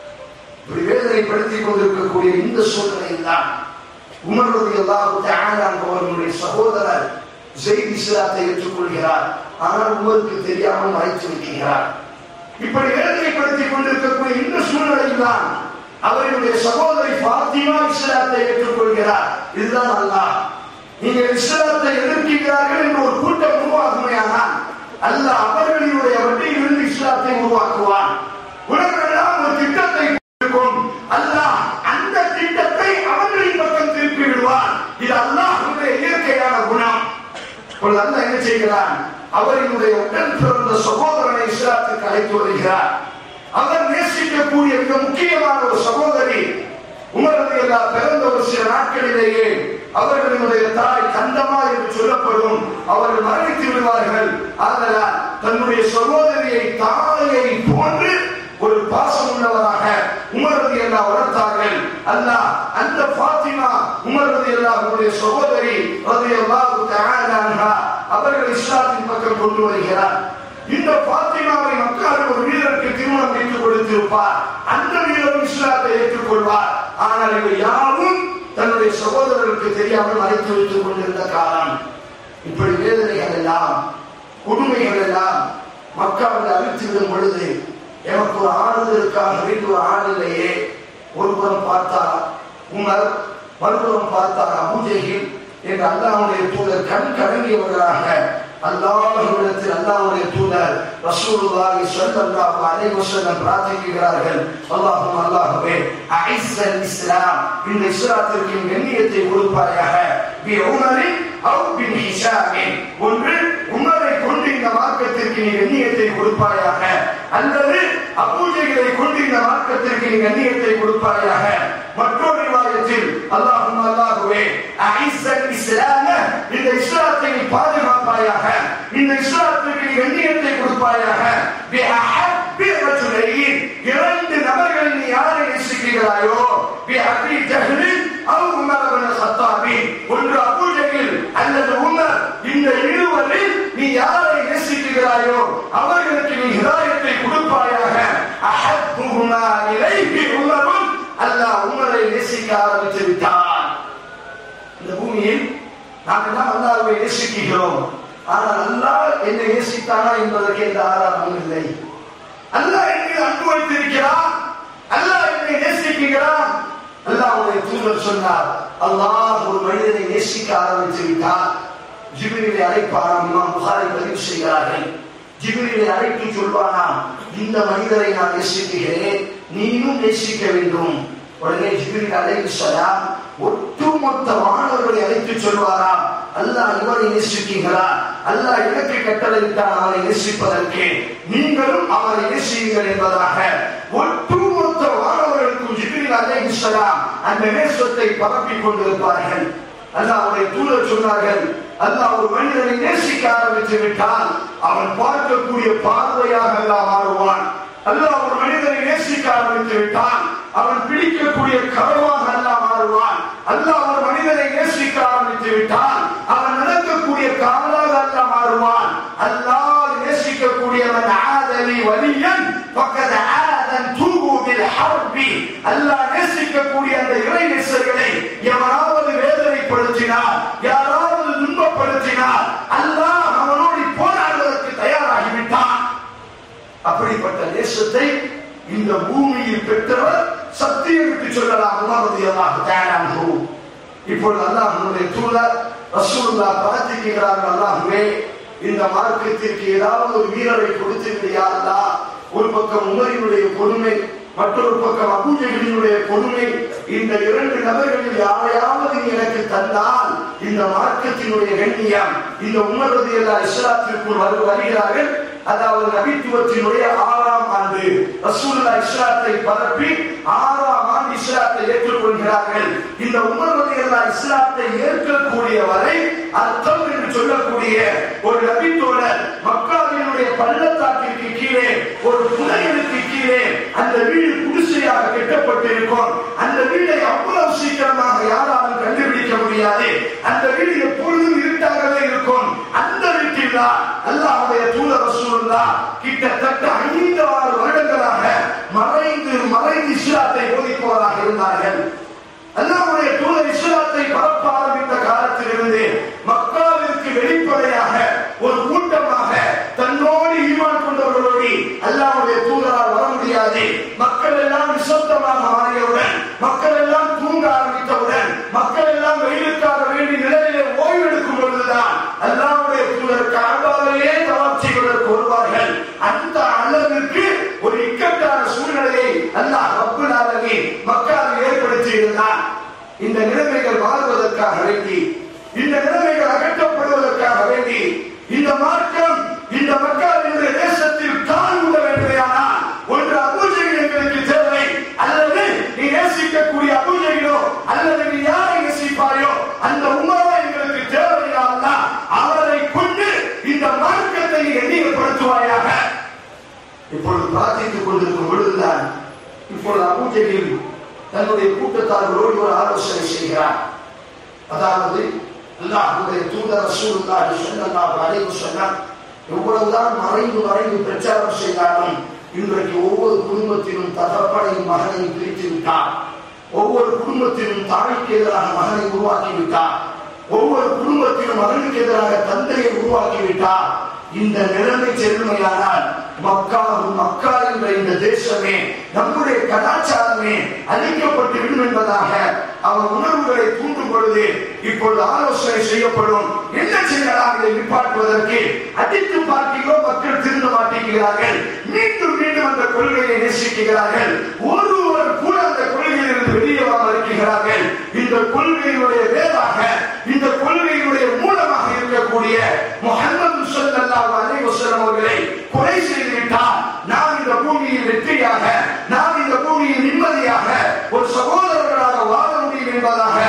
இப்படி வேதனைப்படுத்திக் கொண்டிருக்கக்கூடிய இந்த சூழ்நிலையில் தான் உமர்வது எல்லாம் அவர்களுடைய சகோதரர் ஜெயித் இஸ்லாத்தை ஏற்றுக்கொள்கிறார் ஆனால் உமருக்கு தெரியாமல் மறைத்து வைக்கிறார் இப்படி வேதனைப்படுத்திக் கொண்டிருக்கக்கூடிய இந்த சூழ்நிலையில் தான் அவர்களுடைய சகோதரி பாத்திமா இஸ்லாத்தை ஏற்றுக்கொள்கிறார் இதுதான் அல்லாஹ் நீங்கள் இஸ்லாத்தை எதிர்க்கிறார்கள் என்று ஒரு கூட்டம் உருவாகுமையானால் அல்லாஹ் அவர்களுடைய வட்டியிலிருந்து இஸ்லாத்தை உருவாக்குவான் உலகெல்லாம் ஒரு திட்டத்தை இருக்கும் அல்லாஹ் அந்த திட்டத்தை அவர்களின் பக்கம் திருப்பி விடுவான் இது அல்லாஹ்வுடைய இயற்கையான குணம் இப்பொழுது அல்லாஹ் என்ன செய்கிறான் அவரினுடைய உடன் பிறந்த சகோதரனை இஸ்லாத்துக்கு அழைத்து வருகிறார் அவர் நேசிக்கக்கூடிய மிக முக்கியமான ஒரு சகோதரி உமரது எல்லா பிறந்த ஒரு சில நாட்களிலேயே அவர்களினுடைய தாய் கந்தமா என்று சொல்லப்படும் அவர்கள் மரணித்து விடுவார்கள் ஆதலால் தன்னுடைய சகோதரியை தாயை போன்று ஒரு பாசம் உள்ளவராக உமரது எல்லாம் வளர்த்தார்கள் அல்லாஹ் அந்த பாத்திமா உமரது எல்லாம் அவருடைய சகோதரி ரதி அல்லாஹு அவர்கள் இஸ்லாத்தின் பக்கம் கொண்டு வருகிறார் இந்த பாத்திமாவை மக்கள் ஒரு வீரருக்கு திருமணம் வைத்து கொடுத்திருப்பார் அந்த வீரரும் இஸ்லாத்தை ஏற்றுக்கொள்வார் ஆனால் இவை யாரும் தன்னுடைய சகோதரருக்கு தெரியாமல் மறைத்து வைத்துக் கொண்டிருந்த காலம் இப்படி வேதனைகள் எல்லாம் கொடுமைகள் எல்லாம் மக்கள் அழித்துவிடும் பொழுது எனக்கு ஒரு ஆறுதலுக்காக வேண்டிய ஒரு ஆள் இல்லையே ஒருபுறம் பார்த்தார் உமர் மறுபுறம் பார்த்தார் அபூஜையில் என்று அல்லாவுடைய தூதர் கண் கலங்கியவர்களாக அல்லாஹ்விடத்தில் அல்லாஹ்வுடைய தூதர் ரசூலுல்லாஹி ஸல்லல்லாஹு அலைஹி வஸல்லம் பிரார்த்திக்கிறார்கள் அல்லாஹும் அல்லாஹ்வே அஇஸ்ஸல் இஸ்லாம் இந்த இஸ்லாத்திற்கு கண்ணியத்தை கொடுப்பாயாக பி உமரின் அவு பின் ஹிஷாமின் ஒன்று உமரை கொண்டு இந்த மார்க்கத்திற்கு நீ கண்ணியத்தை கொடுப்பாயாக அல்லது அபூஜைகளை கொண்டு இந்த மார்க்கத்திற்கு நீ கண்ணியத்தை கொடுப்பாயாக மற்றொரு அல்லாஹும் அல்லாஹுவே அஇஸ்ஸல் இஸ்லாம இந்த இஸ்லாத்தை நீ பாதுகாப்பாயாக இந்த இஸ்லாத்துக்கு நீ கண்ணியத்தை கொடுப்பாயாக பி அஹப்பி ரஜுலைன் இரண்டு நபர்கள் நீ யாரை நேசிக்கிறாயோ பி அபி ஜஹலின் அவ் உமர் இப்னு கத்தாபி ஒன்று அபூ ஜஹில் அல்லது உமர் இந்த இருவரில் நீ யாரை நேசிக்கிறாயோ அவர்களுக்கு நீ ஹிதாயத்தை கொடுப்பாயாக அஹப்புஹுமா இலைஹி உமரும் அல்லாஹ் உமரை நேசிக்க ஆரம்பித்து விட்டார் இந்த பூமியில் நாம் எல்லாம் அல்லாஹ்வை நேசிக்கிறோம் ஆனால் அல்லாஹ் என்னை நேசித்தானா என்பதற்கு எந்த ஆதாரமும் இல்லை அல்லாஹ் என்னை அன்பு வைத்திருக்கிறான் அல்லாஹ் என்னை நேசிக்கிறான் அல்லாஹ்வுடைய தூதர் சொன்னார் அல்லாஹ் ஒரு மனிதனை நேசிக்க ஆரம்பித்து விட்டார் ஜிபிரிலை அழைப்பாராம் இமாம் புகாரை பதிவு செய்கிறார்கள் ஜிபிரிலை அழைத்து சொல்வானாம் இந்த மனிதரை நான் நேசிக்கிறேன் நீயும் நேசிக்க வேண்டும் உடனே ஜிபிரில் அலைஹிஸ்ஸலாம் ஒட்டுமொத்த மாணவர்களை அழைத்து சொல்வாராம் அல்லாஹ் இவரை நேசிக்கிறீர்களா அல்லாஹ் எனக்கு கட்டளையிட்டான் அவனை நேசிப்பதற்கு நீங்களும் அவரை நேசியுங்கள் என்பதாக ஒட்டுமொத்த மாணவர்களுக்கும் ஜிபிரில் அலைஹிஸ்ஸலாம் அந்த நேசத்தை பரப்பிக் கொண்டிருப்பார்கள் அல்லாஹ்வுடைய தூதர் சொன்னார்கள் அல்லாஹ் ஒரு மனிதனை நேசிக்க ஆரம்பித்து விட்டால் அவன் பார்க்கக்கூடிய பார்வையாக அல்லாஹ் மாறுவான் அல்லாஹ் ஒரு மனிதனை நேசிக்க ஆரம்பித்து விட்டால் அவன் பிடிக்கக்கூடிய கருவாக அல்லாஹ் மாறுவான் அல்லாஹ் ஒரு மனிதனை நேசிக்க ஆரம்பித்து விட்டால் அவன் நடக்கக்கூடிய காலாக அல்லாஹ் மாறுவான் அல்லாஹ் நேசிக்கக்கூடியவன் ஆதலி வலியன் பக்கத ஆதன் தூகு பில் ஹர்பி அல்லாஹ் நேசிக்கக்கூடிய அந்த இறை நேசர்களை எவனாவது வேதனைப்படுத்தினார் யாராவது துன்பப்படுத்தினார் அல்லாஹ் அவனோடு போராடுவதற்கு தயாராகிவிட்டான் அப்படிப்பட்ட நேசத்தை இந்த பூமியில் பெற்றவர் சத்தியமிட்டு சொல்லலாம் உணர்வதியமாக தயாராக இப்பொழுது அல்லாஹ் நம்முடைய தூதர் ரசூலுல்லா பிரார்த்திக்கிறார்கள் அல்லாஹுவே இந்த மார்க்கத்திற்கு ஏதாவது ஒரு வீரரை கொடுத்து விடையாதா ஒரு பக்கம் உமரினுடைய கொடுமை மற்றொரு பக்கம் அபூஜைகளினுடைய கொடுமை இந்த இரண்டு நபர்களில் யாரையாவது நீ எனக்கு தந்தால் இந்த மார்க்கத்தினுடைய கண்ணியம் இந்த உமர்வது எல்லா இஸ்லாத்திற்குள் வரு வருகிறார்கள் அதாவது நபித்துவத்தினுடைய ஆறாம் ஆண்டு ரசூலுல்லா இஸ்லாத்தை பரப்பி ஆறாம் ஆண்டு இஸ்லாத்தை ஏற்றுக்கொள்கிறார்கள் இந்த உமர்வது எல்லா இஸ்லாத்தை ஏற்கக்கூடிய வரை அர்த்தம் என்று சொல்லக்கூடிய ஒரு நபித்தோழர் மக்காவினுடைய பள்ளத்தாக்கிற்கு கீழே ஒரு புனையலுக்கு கீழே அந்த வீடு குடிசையாக கட்டப்பட்டிருக்கும் அந்த வீடை அவ்வளவு சீக்கிரமாக யாராலும் கண்டுபிடிக்க முடியாது அந்த வீடு எப்பொழுதும் இருட்டாகவே இருக்கும் அந்த வீட்டில் தான் அல்லாஹ்வுடைய தூதர் ரசூலுல்லா கிட்டத்தட்ட ஐந்து ஆறு வருடங்களாக மறைந்து மறைந்து இஸ்லாத்தை போதிப்பவராக இருந்தார்கள் அல்லாஹ்வுடைய தூதர் இஸ்லாத்தை பரப்ப ஆரம்பித்த காலத்திலிருந்து மக்காவிற்கு வெளிப்படையாக ஒரு கூட்டமாக தன்னோடு ஈமான் கொண்டவர்களோடு அல்லாஹ்வுடைய தூதரால் வர முடியாது மக்கள் எல்லாம் நிசப்தமாக மாறியவுடன் மக்கள் எல்லாம் தூங்க ஆரம்பித்தவுடன் மக்கள் எல்லாம் வெயிலுக்காக வேண்டி நிலையிலே ஓய்வெடுக்கும் பொழுதுதான் அல்லாஹ்வுடைய தூதர் காபாலையே தவாப் செய்வதற்கு வருவார்கள் அந்த அளவிற்கு ஒரு இக்கட்டான சூழ்நிலையை அல்லாஹ் ரப்புல் ஆலமீன் மக்காவில் ஏற்படுத்தி இருந்தான் இந்த நிலைமைகள் மாறுவதற்காக வேண்டி இந்த நிலைமைகள் அகற்றப்படுவதற்காக வேண்டி இந்த மார்க்கம் இந்த மக்களினுடைய தேசத்தில் கால் விட வேண்டுமையானால் ஒன்று அபூஜைகள் எங்களுக்கு தேவை அல்லது நீ நேசிக்கக்கூடிய அபூஜைகளோ அல்லது நீ யாரை நேசிப்பாயோ அந்த உமரா எங்களுக்கு தேவையா அல்லாஹ் அவரை கொண்டு இந்த மார்க்கத்தை நீ எண்ணியப்படுத்துவாயாக இப்பொழுது பிரார்த்தித்துக் கொண்டிருக்கும் பொழுதுதான் இப்பொழுது அபூஜையில் தன்னுடைய கூட்டத்தார்களோடு ஒரு ஆலோசனை செய்கிறார் அதாவது அல்லாஹ்வுடைய தூதர் ரசூலுல்லாஹி ஸல்லல்லாஹு அலைஹி வஸல்லம் எவ்வளவுதான் மறைந்து மறைந்து பிரச்சாரம் செய்தாலும் இன்றைக்கு ஒவ்வொரு குடும்பத்திலும் தகப்பனையும் மகனையும் பிரித்து விட்டார் ஒவ்வொரு குடும்பத்திலும் தாய்க்கு எதிராக மகனை உருவாக்கி விட்டார் ஒவ்வொரு குடும்பத்திலும் மகனுக்கு எதிராக தந்தையை உருவாக்கி விட்டார் இந்த நிலைமை செல்லுமையானால் மக்கா மக்கா என்ற இந்த தேசமே நம்முடைய கலாச்சாரமே அழிக்கப்பட்டு விடும் என்பதாக அவர் உணர்வுகளை தூண்டும் பொழுது இப்பொழுது ஆலோசனை செய்யப்படும் என்ன செய்யலாம் இதை நிப்பாட்டுவதற்கு அடித்து பார்க்கிறோம் மக்கள் திருந்த மாட்டேங்கிறார்கள் மீண்டும் மீண்டும் அந்த கொள்கையை நேசிக்கிறார்கள் ஒருவர் கூட அந்த கொள்கையிலிருந்து வெளியே வராமல் இருக்கிறார்கள் இந்த கொள்கையினுடைய வேறாக இந்த கொள்கையினுடைய மூலமாக இருக்கக்கூடிய முகமது ஸல்லல்லாஹு அலைஹி வஸல்லம் அவர்களை கொலை செய்து விட்டால் நாம் இந்த பூமியில் வெற்றியாக நாம் இந்த பூமியில் நிம்மதியாக ஒரு சகோதரர்களாக வாழ முடியும் என்பதாக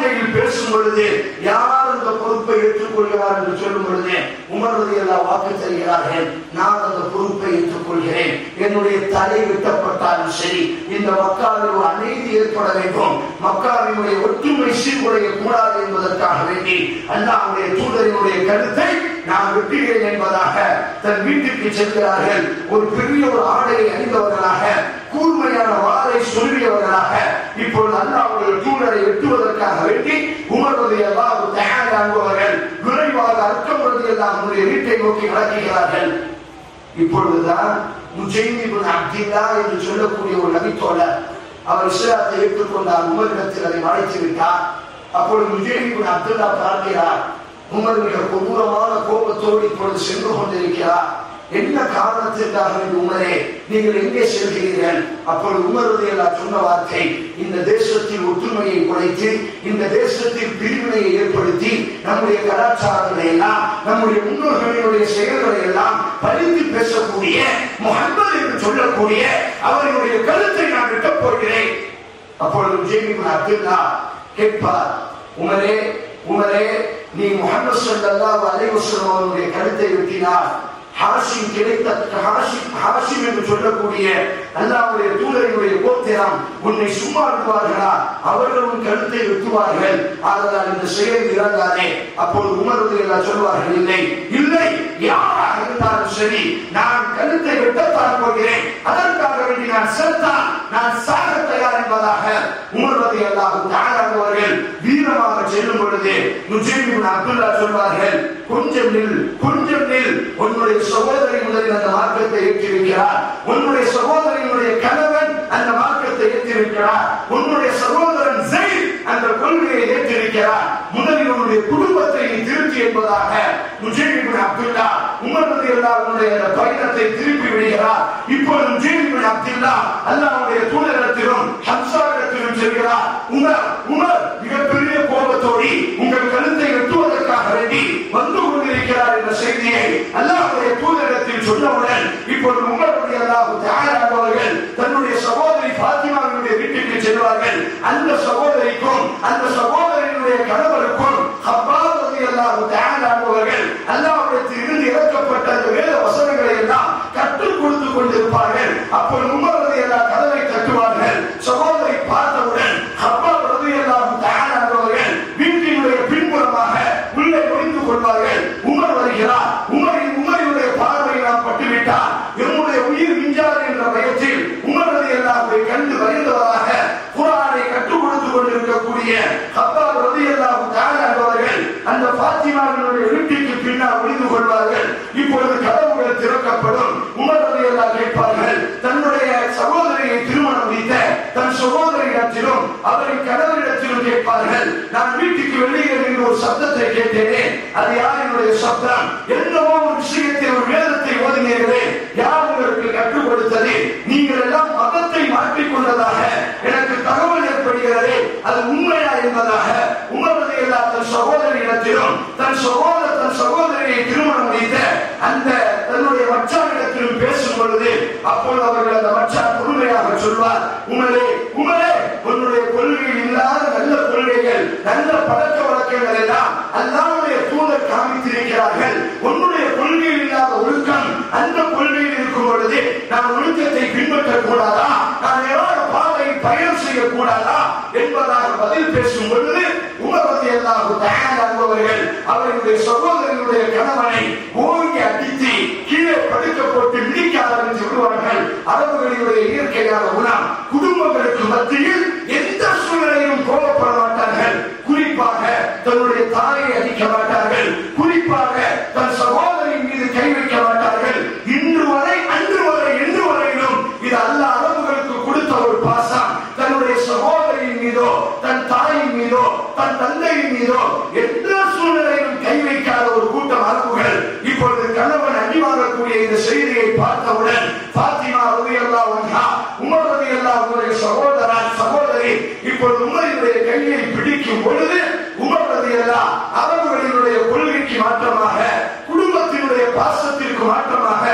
வாழ்க்கையில் பேசும் பொழுது யார் அந்த பொறுப்பை ஏற்றுக்கொள்கிறார் என்று சொல்லும் பொழுது உமர்றது எல்லாம் வாக்கு தருகிறார்கள் நான் அந்த பொறுப்பை ஏற்றுக்கொள்கிறேன் என்னுடைய தலை வெட்டப்பட்டாலும் சரி இந்த மக்காவில் ஒரு அமைதி ஏற்பட வேண்டும் மக்காவினுடைய ஒற்றுமை சீர்குலைய கூடாது என்பதற்காக வேண்டி அல்லாஹ்வுடைய தூதரினுடைய கருத்தை நான் வெட்டுகிறேன் என்பதாக தன் வீட்டுக்கு செல்கிறார்கள் ஒரு பெரிய ஒரு ஆடையை அணிந்தவர்களாக கூர்மையான வாளை சொல்லியவர்களாக இப்பொழுது அல்லாஹ்வுடைய தூதரை வெட்டுவதற்காக வேண்டி உமர்வது எல்லாம் தயாராகுவார்கள் விரைவாக அர்க்கமது எல்லாம் உங்களுடைய வீட்டை நோக்கி நடக்கிறார்கள் இப்பொழுதுதான் முஜைமிபுன் அப்துல்லா என்று சொல்லக்கூடிய ஒரு நபித்தோழர் அவர் இஸ்லாத்தை ஏற்றுக்கொண்டார் உமரிடத்தில் அதை மறைத்து விட்டார் அப்பொழுது முஜைமிபுன் அப்துல்லா பார்க்கிறார் உமர் மிக கொடூரமான கோபத்தோடு இப்பொழுது சென்று கொண்டிருக்கிறார் என்ன காரணத்திற்காக இந்த உமரே நீங்கள் எங்கே செல்கிறீர்கள் அப்பொழுது உமருடைய சொன்ன வார்த்தை இந்த தேசத்தில் ஒற்றுமையை குறைத்து இந்த தேசத்தில் பிரிவினையை ஏற்படுத்தி நம்முடைய கலாச்சாரங்களை எல்லாம் நம்முடைய முன்னோர்களினுடைய செயல்களை எல்லாம் பழித்து பேசக்கூடிய முகமது என்று சொல்லக்கூடிய அவர்களுடைய கருத்தை நான் விட்டப் போகிறேன் அப்பொழுது ஜெய்மிபுன் அப்துல்லா கேட்பார் உமரே உமரே நீ முகமது ஸல்லல்லாஹு அலைஹி வஸல்லம் அவருடைய கருத்தை வெட்டினார் ஹாஷிம் கிடைத்த ஹாஷிம் ஹாஷிம் என்று சொல்லக்கூடிய அல்லாஹ்வுடைய தூதரினுடைய கோத்திரம் உன்னை சும்மா விடுவார்களா அவர்கள் உன் கருத்தை வெட்டுவார்கள் ஆதலால் இந்த செயல் இறங்காதே அப்போது உமருது எல்லாம் சொல்வார்கள் இல்லை இல்லை யாராக இருந்தாலும் சரி நான் கருத்தை வெட்டத்தான் போகிறேன் அதற்காக வேண்டி நான் செத்தான் நான் சாக தயார் என்பதாக உமர்வதை எல்லாம் தாராகுவார்கள் வீரமாக செல்லும் பொழுது முஜிபின் அப்துல்லா சொல்வார்கள் கொஞ்சம் நில் கொஞ்சம் நில் உன்னுடைய சகோதரி முதலில் அந்த மார்க்கத்தை ஏற்றிருக்கிறார் உன்னுடைய சகோதரியினுடைய கணவன் அந்த மார்க்கத்தை ஏற்றிருக்கிறார் உன்னுடைய சகோதரன் ஜெயில் அந்த கொள்கையை ஏற்றிருக்கிறார் முதலில் உன்னுடைய குடும்பத்தை நீ திருத்தி என்பதாக முஜிபின் அப்துல்லா உமர் ரதி அல்லாஹ்வுடைய அந்த பயணத்தை திருப்பி விடுகிறார் இப்பொழுது முஜிபின் அப்துல்லா அல்லாஹ்வுடைய தூதரிடத்திலும் ஹம்சாவிடத்திலும் செல்கிறார் உமர் உமர் மிகப்பெரிய கோபத்தோடி உங்கள் கருத்தை வெட்டுவதற்காக வேண்டி வந்து கொண்டிருக்கிறார் என்ற செய்தியை அல்லாஹ்வுடைய தூதரிடத்தில் சொன்னவுடன் இப்பொழுது உமர் ரதி அல்லாஹ் தயாராகுவார்கள் தன்னுடைய சகோதரி பாத்திமாவினுடைய வீட்டுக்கு செல்வார்கள் அந்த சகோதரிக்கும் அந்த சகோதரியினுடைய கணவருக்கும் ஹப்பாப் ரதி அல்லாஹ் தயாராகுவார்கள் அல்லாஹ்விடத்தில் இருந்து இறக்கப்பட்ட அந்த வேத வசனங்களை எல்லாம் கற்றுக் கொடுத்து கொண்டிருப்பார்கள் அப்பொழுது உமர் ரதி அல்லாஹ் கதவை தட்டுவார்கள் சகோதரி பார்த்தவுடன் ஹப்பாப் ரதி அல்லாஹ் தயாராகுவார்கள் வீட்டினுடைய பின்புறமாக உள்ளே ஒளிந்து கொள்வார்கள் உமர் வருகிறார் உமரின் உமரினுடைய பார்வை நாம் பட்டுவிட்டார் என்னுடைய உயிர் மிஞ்சாது என்ற பயத்தில் உமர் ரதி அல்லாஹ்வை கண்டு வருந்தவராக குரானை கற்றுக் கொடுத்து கொண்டிருக்கக்கூடிய ஹப்பாப் ரதி அல்லாஹ் தயாராகுவார்கள் அந்த பாத்திமாவினுடைய வீட்டிற்கு பின்னால் ஒளிந்து கொள்வார்கள் இப்பொழுது கதவுகள் திறக்கப்படும் உமர் ரதி அல்லாஹ் கேட்பார்கள் தன்னுடைய சகோதரியை திருமணம் முடித்த தன் சகோதரியிடத்திலும் அவரின் கணவரிடத்திலும் கேட்பார்கள் நான் வீட்டுக்கு வெளியே நின்று ஒரு சப்தத்தை கேட்டேனே அது யாரினுடைய சப்தம் என்னவோ ஒரு விஷயத்தில் ஒரு வேதத்தை ஓதினீர்களே யார் உங்களுக்கு கற்றுக் கொடுத்தது நீங்கள் எல்லாம் மதத்தை மாற்றிக் கொண்டதாக எனக்கு தகவல் ஏற்படுகிறது அது உண்மையா என்பதாக உமரது எல்லா தன் சகோதரியிடத்திலும் தன் சகோதர தன் சகோதரியை திருமணம் முடித்த அந்த தன்னுடைய மச்சானிடத்திலும் பேசும் பொழுது அப்பொழுது அவர்கள் அந்த மச்சான் பொறுமையாக சொல்வார் உமரே உமரே உன்னுடைய கொள்கையில் இல்லாத நல்ல கொள்கைகள் நல்ல பழக்க வழக்கங்கள் எல்லாம் அல்லாவுடைய தூதர் காமித்திருக்கிறார்கள் உன்னுடைய கொள்கையில் இல்லாத ஒழுக்கம் அந்த கொள்கையில் இருக்கும் பொழுது நான் ஒழுக்கத்தை பின்பற்றக் கூடாதா நான் ஏதாவது பாதை பயணம் செய்யக்கூடாதா என்பதாக பதில் பேசும் பொழுது உமரதி அல்லாஹு தயாராகுபவர்கள் அவர்களுடைய சகோதரனுடைய கணவனை ஓங்கி அடித்து கீழே படுக்க போட்டு மிதிக்க ஆரம்பித்து விடுவார்கள் அரபுகளினுடைய இயற்கையான குணம் குடும்பங்களுக்கு மத்தியில் எந்த சூழ்நிலையிலும் கோபப்பட மாட்டார்கள் குறிப்பாக தன்னுடைய தாயை அடிக்க மாட்டார்கள் குறிப்பாக தன் சகோதரின் மீது கை வைக்க மாட்டார்கள் இன்று வரை அன்று வரை என்று வரையிலும் இது அல்ல அரபுகளுக்கு கொடுத்த ஒரு பாசம் தன்னுடைய சகோதரியின் மீதோ தன் தாயின் மீதோ தன் தந்தையின் மீதோ எந்த சூழ்நிலையிலும் கை வைக்காத ஒரு கூட்டம் அரபுகள் இப்பொழுது கணவன் அடி வாங்கக்கூடிய இந்த செய்தியை பார்த்தவுடன் பாத்திமா ரவி அல்லா ஒன்றா உமர் ரவி அல்லா உங்களுடைய சகோதரன் சகோதரி இப்பொழுது உமரினுடைய கையை பிடிக்கும் பொழுது உமர் ரவி அல்லா அரபுகளினுடைய கொள்கைக்கு மாற்றமாக குடும்பத்தினுடைய பாசத்திற்கு மாற்றமாக தன்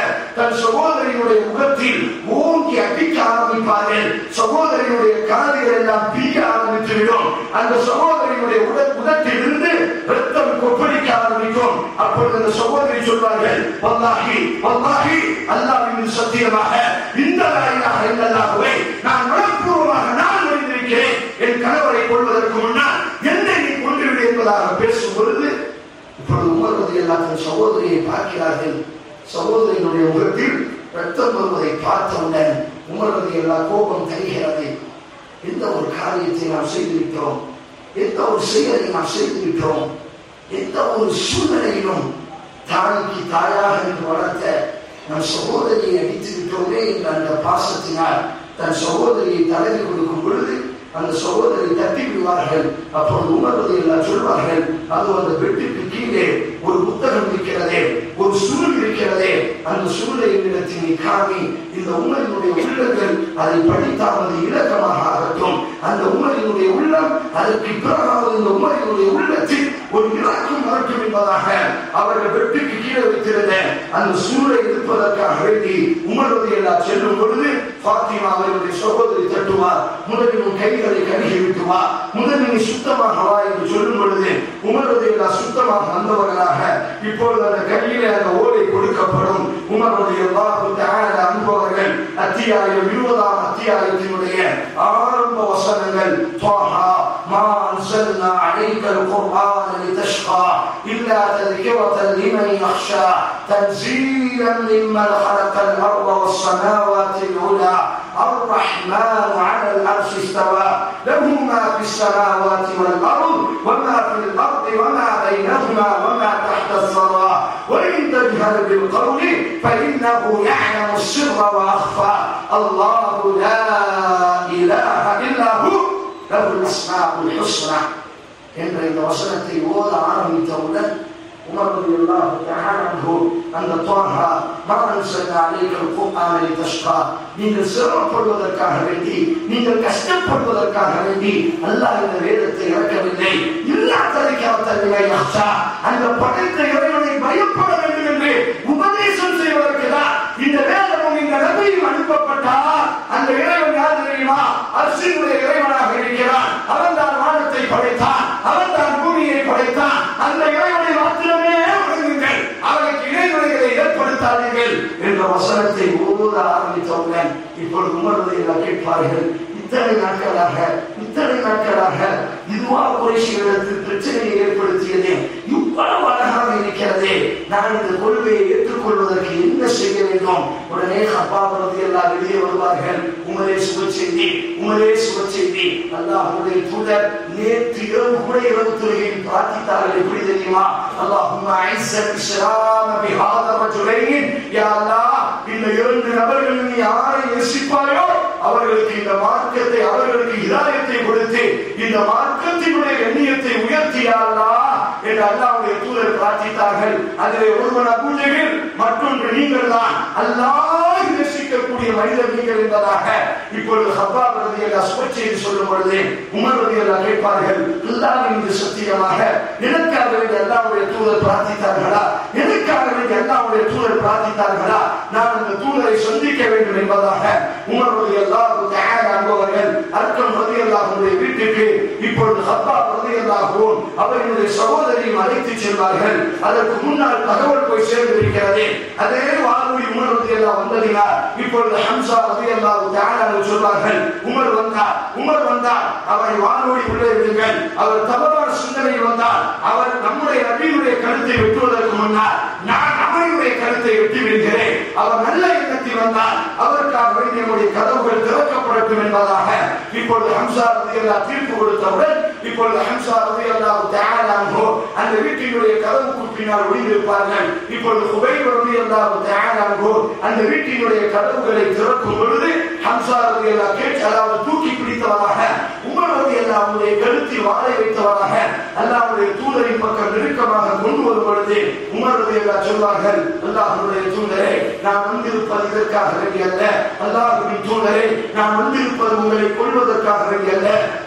தன் சகோதரியினுடைய முகத்தில் ஓங்கி அடிக்க ஆரம்பிப்பார்கள் சகோதரியினுடைய காதுகள் எல்லாம் பிரிய ஆரம்பித்துவிடும் அந்த சகோதரியினுடைய உடல் உதட்டில் இருந்து ரத்தம் கொப்பளிக்க ஆரம்பிக்கும் அப்பொழுது அந்த சகோதரி சொல்வார்கள் வல்லாஹி வல்லாஹி அல்லாஹ்வின் சத்தியமாக இந்த லாயிலாக இல்லல்லாஹுவை நான் மனப்பூர்வமாக நான் அறிந்திருக்கிறேன் என் கணவரை கொள்வதற்கு முன்னால் என்னை நீ கொன்றுவிடு என்பதாக பேசும் பொழுது இப்பொழுது உமர்வது எல்லாத்தின் சகோதரியை பார்க்கிறார்கள் சகோதரியினுடைய முகத்தில் ரத்தம் வருவதை பார்த்தவுடன் உமர்வது எல்லா கோபம் தருகிறது எந்த ஒரு காரியத்தை நாம் செய்திருக்கிறோம் எந்த ஒரு செயலை நாம் செய்திருக்கிறோம் எந்த ஒரு சூழ்நிலையிலும் தாய்க்கு தாயாக என்று வளர்த்த நம் சகோதரியை அடித்து விட்டோமே என்ற அந்த பாசத்தினால் தன் சகோதரியை தடவி கொடுக்கும் பொழுது அந்த சகோதரி தட்டி விடுவார்கள் அப்பொழுது உணர்வது எல்லாம் சொல்வார்கள் அது அந்த பெட்டுக்கு கீழே ஒரு புத்தகம் இருக்கிறதே ஒரு சுருள் இருக்கிறதே அந்த சுருளை என்னிடத்தில் நீ காமி இந்த உணரினுடைய உள்ளங்கள் அதை படித்தாவது இலக்கமாக ஆகட்டும் அந்த உணரினுடைய உள்ளம் அதற்கு பிறகாவது இந்த உணரினுடைய உள்ளத்தில் ஒரு இலக்கம் நடக்கும் என்பதாக அவர்கள் வெட்டுக்கு கீழே வைத்திருந்த அந்த சூழலை இருப்பதற்காக வேண்டி உமர்வது எல்லாம் செல்லும் பொழுது பாத்திமா அவர்களுடைய சகோதரி தட்டுவார் முதலில் உன் கைகளை கழுகி விட்டு வா முதலில் நீ சுத்தமாக வா என்று சொல்லும் பொழுது உமர்வது எல்லாம் சுத்தமாக வந்தவர்களாக இப்பொழுது அந்த கையிலே அந்த ஓலை கொடுக்கப்படும் உமருடைய அனுபவர்கள் அத்தியாயம் இருபதாம் அத்தியாயத்தினுடைய ஆரம்ப வசனங்கள் துவாஹா மா அன்சல்னா அலைக்கல் குர்ஆன لتشقى إلا تذكرة لمن يخشى تنزيلا ممن خلق الأرض والسماوات العلى الرحمن على العرش استوى له ما في السماوات والأرض وما في الأرض وما بينهما وما تحت الثرى وإن تجهر بالقول فإنه يعلم السر وأخفى الله لا إله إلا هو له الأسماء الحسنى என்ற இந்த வசனத்தை ஓத ஆரம்பித்தவுடன் அந்த துவாகா மரணம் சென்ற அனைகள் கூட்டாமலை தஷ்கா நீங்கள் சிரமப்படுவதற்காக வேண்டி நீங்கள் கஷ்டப்படுவதற்காக வேண்டி அல்லாஹ் இந்த வேதத்தை இறக்கவில்லை இல்லா தரிக்காத்தன்மை அச்சா அந்த படைத்த இறைவனை பயப்பட வேண்டும் என்று உபதேசம் செய்வதற்கு தான் இந்த வேதமும் இந்த நபியும் அனுப்பப்பட்டா அந்த இறைவன் யார் தெரியுமா அரசினுடைய இறைவனாக இருக்கிறான் அவன் தான் வானத்தை படைத்தான் அவன் தான் பூமியை படைத்தான் அந்த இறைவனை மாத்திரமே வணங்குங்கள் அவருக்கு இறைவனைகளை ஏற்படுத்தாதீர்கள் என்ற வசனத்தை ஓத ஆரம்பித்தவுடன் இப்பொழுது உமர்வதை கேட்பார்கள் இத்தனை நாட்களாக இத்தனை நாட்களாக இதுவா குறைசிகளிடத்தில் பிரச்சனையை ஏற்படுத்தியதே இவ்வளவு அழகாக இருக்கிறதே நான் இந்த கொள்கையை ஏற்றுக்கொள்வதற்கு என்ன செய்ய வேண்டும் உடனே அப்பாவது எல்லாம் வெளியே வருவார்கள் உமரே சுப செய்தி உமரே சுப செய்தி அல்லாஹுடைய தூதர் நேற்று இரவு கூட இரவு தொழுகையில் பிரார்த்தித்தார்கள் எப்படி தெரியுமா அல்லாஹும் ஐசல் இஸ்லாம் பிஹாத ரஜுலைன் யா அல்லாஹ் இந்த இரண்டு நபர்கள் நீ யாரை நேசிப்பாயோ அவர்களுக்கு இந்த மார்க்கத்தை அவர்களுக்கு இதாயத்தை கொடுத்து இந்த மார்க்கத்தினுடைய எண்ணியத்தை உயர்த்தியாளா என்று அல்லாவுடைய தூதர் பிரார்த்தித்தார்கள் அதிலே ஒருவன் அபூஜைகள் மற்றொன்று நீங்கள் தான் அல்லாஹ் நேசிக்கக்கூடிய மனிதர் நீங்கள் என்பதாக இப்பொழுது ஹப்பா பிரதியில் அஸ்பட் செய்து சொல்லும் பொழுது உமர் பிரதியில் கேட்பார்கள் அல்லாவின் மீது சத்தியமாக எனக்காக வேண்டிய அல்லாவுடைய தூதர் பிரார்த்தித்தார்களா எனக்காக வேண்டிய அல்லாவுடைய தூதர் பிரார்த்தித்தார்களா நான் அந்த தூதரை சந்திக்க வேண்டும் என்பதாக உமர் பிரதி அல்லாஹு அன்பவர்கள் அர்க்கம் பிரதி அல்லாஹுடைய வீட்டுக்கு இப்பொழுது ஹப்பா பிரதி அல்லாஹுவும் அவர்களுடைய சகோதரியும் அழைத்து செல்வார்கள் அதற்கு முன்னால் தகவல் போய் சேர்ந்திருக்கிறது அதே வானொலி உமர் ரதி அல்லா வந்ததினால் இப்பொழுது ஹம்சா ரதி அல்லாஹு தஆலா சொல்வார்கள் உமர் வந்தார் உமர் வந்தார் அவரை வானொலி உள்ளே விடுங்கள் அவர் தவறான சிந்தனை வந்தால் அவர் நம்முடைய நபியுடைய கருத்தை வெட்டுவதற்கு முன்னால் நான் அவருடைய கருத்தை வெட்டி விடுகிறேன் அவர் நல்ல எண்ணத்தில் வந்தால் அவருக்காக வேண்டிய நம்முடைய கதவுகள் திறக்கப்படட்டும் என்பதாக இப்பொழுது ஹம்சா ரதி அல்லா தீர்ப்பு கொடுத்தவுடன் இப்பொழுது ஹம்சா ரதி அல்லாஹு தஆலா அந்த வீட்டினுடைய கதவுக்கு பின்னால் ஒளிந்திருப்பார்கள் இப்பொழுது குபைர் ரதி அல்லாஹு தஆலா அந்த வீட்டினுடைய கதவுகளை திறக்கும் பொழுது ஹம்சா ரதி அல்லாஹ் கேட்டு அதாவது தூக்கி பிடித்தவராக உமர் ரதி அல்லாஹ்வுடைய கழுத்தில் வாழை வைத்தவராக அல்லாஹ்வுடைய தூதரின் பக்கம் நெருக்கமாக கொண்டு வரும் பொழுது உமர் ரதி அல்லாஹ் சொல்வார்கள் அல்லாஹ்வுடைய தூதரே நான் வந்திருப்பது இதற்காக வேண்டி அல்ல அல்லாஹ்வின் தூதரே நான் வந்திருப்பது உங்களை கொள்வதற்காக வேண்டி அல்ல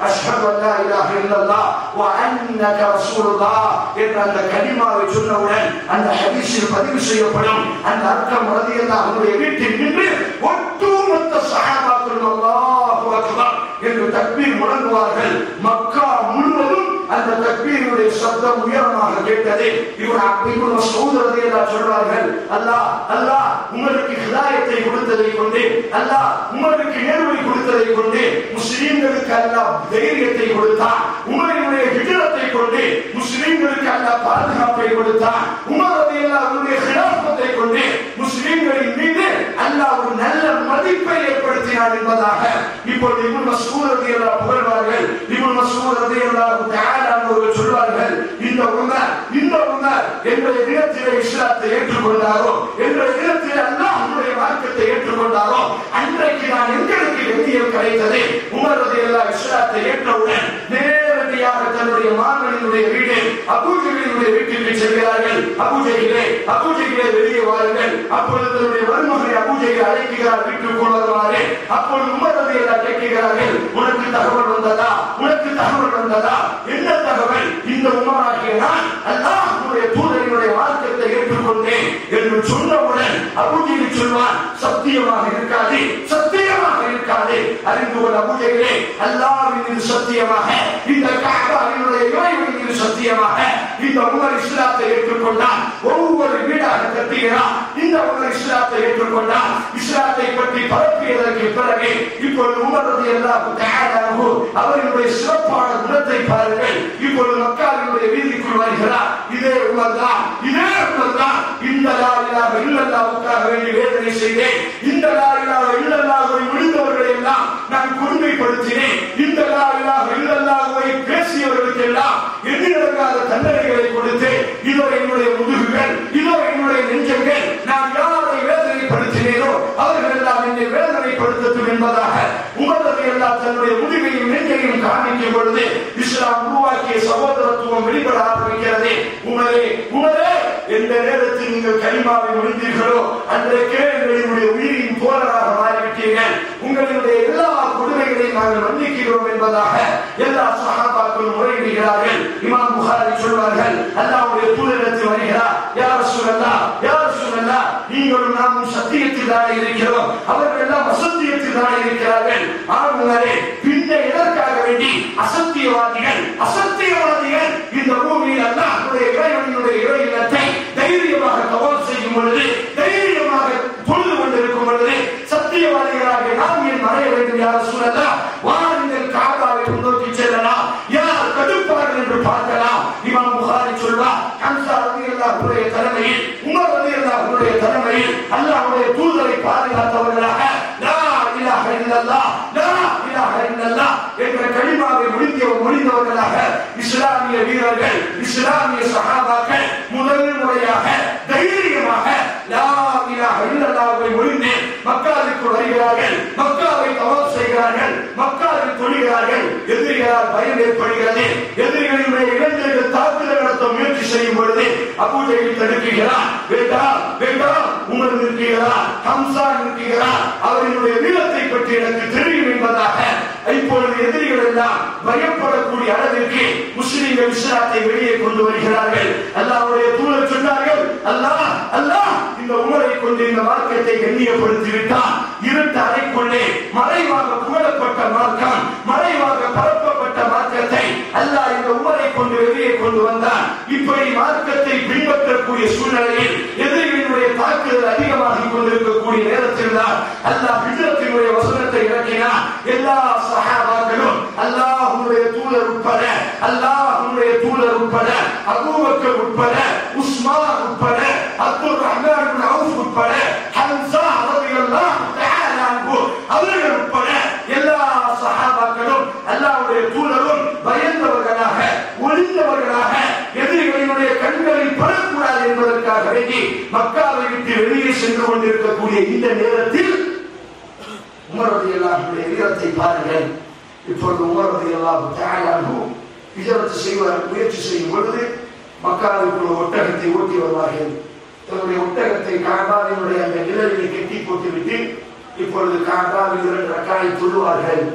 அஷ்ஹது அல்லா இலாஹ இல்லல்லாஹ் வ அன்னக ரசூலுல்லாஹ் என்ற அந்த கலிமாவை சொன்னவுடன் அந்த ஹதீஸில் பதிவு செய்யப்படும் அந்த அர்த்தம் ரலியல்லாஹு அவருடைய வீட்டில் நின்று ஒட்டுமொத்த சஹாபாக்கள் அல்லாஹு அக்பர் என்று தக்பீர் முழங்குவார்கள் மக்கா முழுவதும் அந்த தக்பீருடைய சப்தம் உயரமாக கேட்டது இவர் இவர் சகோதரதையெல்லாம் சொல்வார்கள் அல்லாஹ் அல்லாஹ் உங்களுக்கு ஹிதாயத்தை கொடுத்ததை கொண்டு அல்லாஹ் உங்களுக்கு நேர்வழி கொடுத்ததை கொண்டு முஸ்லிம்களுக்கு அல்லாஹ் தைரியத்தை கொடுத்தான் உமரினுடைய ஹிஜரத்தை கொண்டு முஸ்லிம்களுக்கு அல்லாஹ் பாதுகாப்பை கொடுத்தான் உமர் ரலியல்லாஹு அவருடைய ஹிலாஃபத்தை கொண்டு முஸ்லிம்களின் மீது அல்லாஹ் ஒரு நல்ல மதிப்பை ஏற்படுத்தினார் என்பதாக இப்பொழுது இப்னு மஸ்ஊத் ரலியல்லாஹு புகழ்வார்கள் இப்னு மஸ்ஊத் ரலியல்லாஹு தஆலா அவர்கள் சொல்வார்கள் இந்த உமர் இந்த உமர் என்ற தினத்திலே இஸ்லாத்தை ஏற்றுக்கொண்டாரோ என்ற தினத்திலே அல்லாஹ்வுடைய மார்க்கத்தை ஏற்றுக்கொண்டாரோ அன்றைக்கு நான் எங்களுக்கு வெற்றியம் கிடைத்தது உமர் ரலியல்லாஹு இஸ்லாத்தை ஏற்றவுடன் நேரடியாக தன்னுடைய மாமனினுடைய வீடு அபூஜகிலினுடைய வீட்டிற்கு செல்கிறார்கள் அபூஜகிலே அபூஜகிலே வெளியே வாருங்கள் அப்பொழுது தன்னுடைய மருமகனை அபூஜகில் அழைக்கிறார் வீட்டுக்குள் வருவாரு அப்பொழுது உமர் ரலியல்லாஹு கேட்கிறார்கள் உனக்கு தகவல் வந்ததா உனக்கு தகவல் வந்ததா என்ன தகவல் இந்த உமராகிய நான் அல்லாஹ்வுடைய தூதரினுடைய மார்க்கத்தை ஏற்றுக்கொண்டேன் என்று சொன்னவுடன் அபூஜையை சொல்வான் சத்தியமாக இருக்காது சத்தியமாக இருக்காது அறிந்து கொள்ள அபூஜைகளே அல்லாஹ்வின் மீது சத்தியமாக இந்த காபாவினுடைய இறைவன் மீது சத்தியமாக இந்த உமர் இஸ்லாத்தை ஏற்றுக்கொண்டான் ஒவ்வொரு வீடாக கட்டுகிறான் இந்த உமர் இஸ்லாத்தை ஏற்றுக்கொண்டான் இஸ்லாத்தை பற்றி பரப்பியதற்கு பிறகு இப்பொழுது உமர் ரலியல்லாஹு தஆலா அன்ஹு அவர்களுடைய சிறப்பான குணத்தை பாருங்கள் இப்பொழுது மக்காவினுடைய வீதிக்குள் வருகிறார் இதே உமர் தான் இதே உமர் தான் இந்த லா இலாஹ இல்லல்லாஹுக்காக வேண்டி வேதனை செய்தேன் இந்த லா இலாஹ இல்லல்லாஹுவை முடிந்தவர்களை எல்லாம் நான் கொடுமைப்படுத்தினேன் இந்த லா இலாஹ இல்லல்லாஹுவை பேசியவர்களுக்கெல்லாம் எண்ணிடங்காத தண்டனைகளை கொடுத்து இதோ என்னுடைய முதுகுகள் இதோ என்னுடைய நெஞ்சங்கள் நான் யாரை வேதனைப்படுத்தினேனோ அவர்கள் எல்லாம் என்னை வேதனைப்படுத்தட்டும் என்பதாக உமரது எல்லாம் தன்னுடைய முடிவையும் நெஞ்சையும் காண்பிக்கும் பொழுது இஸ்லாம் உருவாக்கிய சகோதரத்துவம் வெளிப்பட ஆரம்பிக்கிறது உமரே உமரே எந்த நேரத்தில் நீங்கள் கலிமாவை முடிந்தீர்களோ அன்றைக்கே எங்களுடைய உயிரின் தோழராக மாறிவிட்டீர்கள் உங்களுடைய எல்லா கொடுமைகளையும் நாங்கள் மன்னிக்கிறோம் என்பதாக எல்லா சகாபாக்களும் முறையிடுகிறார்கள் இமாம் புகாரி சொல்வார்கள் அல்லாவுடைய தூதரத்தில் வருகிறார் யார் சொல்லலா யார் சொல்லலா நீங்களும் நாமும் சத்தியத்தில் தானே இருக்கிறோம் அவர்கள் எல்லாம் அசத்தியத்தில் தானே இருக்கிறார்கள் ஆளுநரே பின்ன எதற்காக வேண்டி அசத்தியவாதிகள் அசத்தியவாதிகள் இந்த பூமியில் அல்லாஹ்வுடைய இறைவனுடைய இறை இல்லத்தை தைரியமாக கவல் செய்யும் பொழுது தைரியமாக தொழுது கொண்டிருக்கும் பொழுது சத்தியவாதிகளாக நாம் ஏன் மறைய வேண்டும் யார் சொல்லலாம் வாருங்கள் காபாவை முன்னோக்கி செல்லலாம் யார் கடுப்பார்கள் என்று பார்க்கலாம் இமாம் புகாரி சொல்வார் ஹம்சா ரலியல்லாஹுடைய தலைமையில் உமர் ரலியல்லாஹுடைய தலைமையில் அல்லாஹ்வுடைய தூதரை பாதுகாத்தவர்களாக லா இலாஹ இல்லல்லாஹ் லா இலாஹ இல்லல்லாஹ் என்ற கலிமாவை முடிந்த முடிந்தவர்களாக இஸ்லாமிய வீரர்கள் இஸ்லாமிய சஹாபாக்கள் முதல் முறையாக தைரியமாக லா இலாஹ இல்லல்லாஹ்வை முடிந்து மக்காவிற்கு வருகிறார்கள் மக்காவை தவாப் செய்கிறார்கள் மக்காவில் தொழுகிறார்கள் எதிரிகளால் பயம் ஏற்படுகிறது எதிரிகளினுடைய இளைஞர்கள் தாக்குதல் நடத்த முயற்சி செய்யும் பொழுது அபூஜையில் தடுக்குகிறார் வேண்டாம் வேண்டாம் உமர் நிற்கிறார் ஹம்சா நிற்கிறார் அவர்களுடைய வீரத்தை பற்றி எனக்கு தெரியும் என்பதாக இப்பொழுது எதிரிகள் எல்லாம் பயப்படக்கூடிய அளவிற்கு முஸ்லிம்கள் இஸ்லாத்தை வெளியே கொண்டு வருகிறார்கள் அல்லாஹ்வுடைய தூதர் சொன்னார்கள் அல்லாஹ் அல்லாஹ் இந்த உமரை கொண்டு இந்த மார்க்கத்தை கண்ணியப்படுத்தி விட்டான் இருட்டு அறைக்குள்ளே மறைவாக புகழப்பட்ட மார்க்கம் மறைவாக பரப்பப்பட்ட மார்க்கத்தை அல்லாஹ் இந்த உமரை கொண்டு வெளியே கொண்டு வந்தான் இப்படி மார்க்கத்தை பின்பற்றக்கூடிய சூழ்நிலையில் எதிரிகளுடைய தாக்குதல் அதிகமாகிக் கொண்டிருக்கக்கூடிய நேரத்தில் தான் அல்லாஹ் ஹிஜ்ரத்தினுடைய வசனத்தை இறக்கினார் எல்லா சஹாபாக்களும் அல்லாஹ்வுடைய தூதர் உட்பட அல்லாஹ்வுடைய தூதர் உட்பட அபூபக்கர் உட்பட உஸ்மான் உட்பட அப்துல் ரஹ்மான் இப்னு அவுஃப் உட்பட ஹம்சா ரலியல்லாஹு தஆலா அன்ஹு அவர்கள் உட்பட எல்லா சஹாபாக்களும் அல்லாஹ்வுடைய தூதரும் பயந்தவர்களாக ஒளிந்தவர்களாக எதிரிகளினுடைய கண்களில் படக்கூடாது என்பதற்காக வேண்டி மக்காவை விட்டு வெளியே சென்று கொண்டிருக்கக்கூடிய இந்த நேரத்தில் உமரது எல்லாருடைய வீரத்தை பாருங்கள் இப்பொழுது உமரது எல்லாம் தயாராகும் விஜயத்து செய்வார் முயற்சி செய்யும் பொழுது மக்காவிற்கு ஒரு ஒட்டகத்தை ஓட்டி வருவார்கள் தன்னுடைய ஒட்டகத்தை காபாவினுடைய அந்த நிழலில் கெட்டி போட்டுவிட்டு இப்பொழுது காபாவில் இரண்டு ரக்காயை தொழுவார்கள்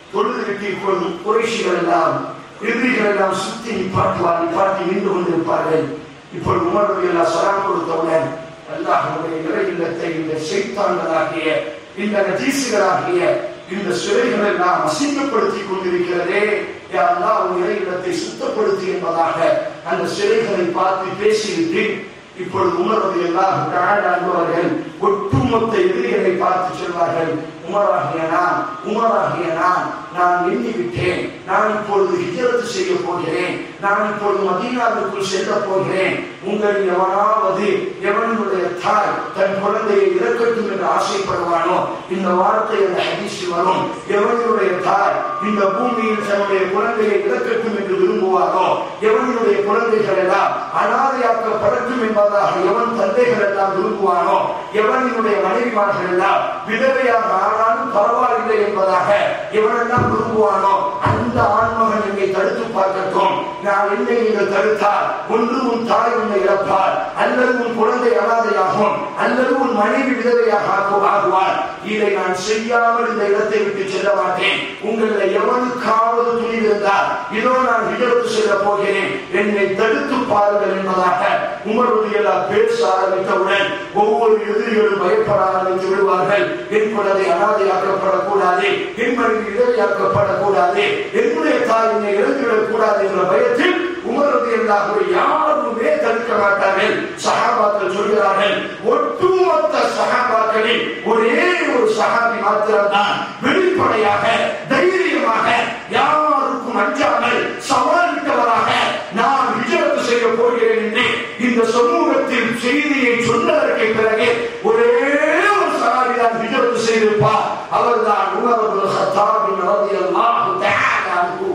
தொழுது விட்டு இப்பொழுது குறைஷிகள் எல்லாம் எதிரிகள் எல்லாம் சுத்தி நிப்பாட்டுவார் நிப்பாட்டி நின்று கொண்டிருப்பார்கள் இப்பொழுது உமர் எல்லாம் சலாம் கொடுத்தவுடன் அல்லாஹுடைய இறை இல்லத்தை இந்த சைத்தான்களாகிய இந்த நஜீசுகளாகிய இந்த சிறைகள் எல்லாம் அசிங்கப்படுத்திக் கொண்டிருக்கிறதே யா அல்லாஹ் உன் இறை இல்லத்தை சுத்தப்படுத்தி என்பதாக அந்த சிறைகளை பார்த்து பேசிவிட்டு இப்பொழுது உமரது எல்லாம் அன்பவர்கள் ஒட்டுமொத்த எதிரிகளை பார்த்து சொல்வார்கள் உமராகிய நான் உமராகிய நான் நான் எண்ணிவிட்டேன் நான் இப்பொழுது ஹிஜரத்து செய்ய போகிறேன் நான் இப்பொழுது மதீனாவுக்குள் செல்ல போகிறேன் உங்கள் எவனாவது எவனுடைய தாய் தன் குழந்தையை இறக்கட்டும் என்று ஆசைப்படுவானோ இந்த வார்த்தை அந்த ஹதீஸில் வரும் எவனுடைய தாய் இந்த பூமியில் தன்னுடைய குழந்தையை இறக்கட்டும் என்று விரும்புவானோ எவனுடைய குழந்தைகள் எல்லாம் அனாதையாக்கப்படட்டும் என்பதாக எவன் தந்தைகள் எல்லாம் விரும்புவானோ எவனுடைய மனைவிமார்கள் எல்லாம் விதவையாக ஆனாலும் பரவாயில்லை என்பதாக எவனெல்லாம் விரும்புவானோ அந்த ஆண்மகன் என்னை தடுத்து பார்க்கட்டும் நான் என்னை நீங்கள் தடுத்தால் ஒன்று உன் தாய் உன்னை இழப்பார் அல்லது உன் குழந்தை அனாதையாகும் அல்லது உன் மனைவி விதவையாக ஆக்கு- ஆகுவார் இதை நான் செய்யாமல் இந்த இடத்தை விட்டு செல்ல மாட்டேன் உங்களில் எவனுக்காவது துணிவு இருந்தால் இதோ நான் விஜயத்து செல்ல போகிறேன் என்னை தடுத்து பாருங்கள் என்பதாக உமருடைய பேச ஆரம்பித்தவுடன் ஒவ்வொரு எதிரிகளும் பயப்பட ஆரம்பித்து விடுவார்கள் என் குழந்தை அனாதையாக்கப்படக்கூடாது என் மனைவி விதவையாக்கப்படக்கூடாது என்னுடைய தாய் என்னை இழந்துவிடக் கூடாது என்ற பயத்தில் உமரது எல்லாரும் யாருமே தடுக்க மாட்டார்கள் சகாபாக்கள் சொல்கிறார்கள் ஒட்டுமொத்த சகாபாக்களில் ஒரே ஒரு சகாபி மாத்திரம்தான் வெளிப்படையாக தைரியமாக யாருக்கும் அஞ்சாமல் சவாலிட்டவராக நான் விஜயத்து செய்ய போகிறேன் என்று இந்த சமூகத்தில் செய்தியை சொன்னதற்கு பிறகு ஒரே ஒரு சகாபி தான் விஜயத்து செய்திருப்பார் அவர்தான் உமரது சத்தாபின் ரலியல்லாஹு தஆலா அன்ஹு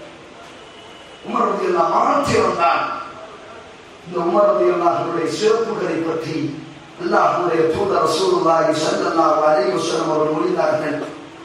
உமர் ரலியல்லாஹு மாற்றி வந்தார் இந்த உமர் ரலியல்லாஹுடைய சிறப்புகளை பற்றி அல்லாஹ்வுடைய தூதர் ரசூலுல்லாஹி ஸல்லல்லாஹு அலைஹி வஸல்லம் அவர்கள் மொழிந்தார்கள்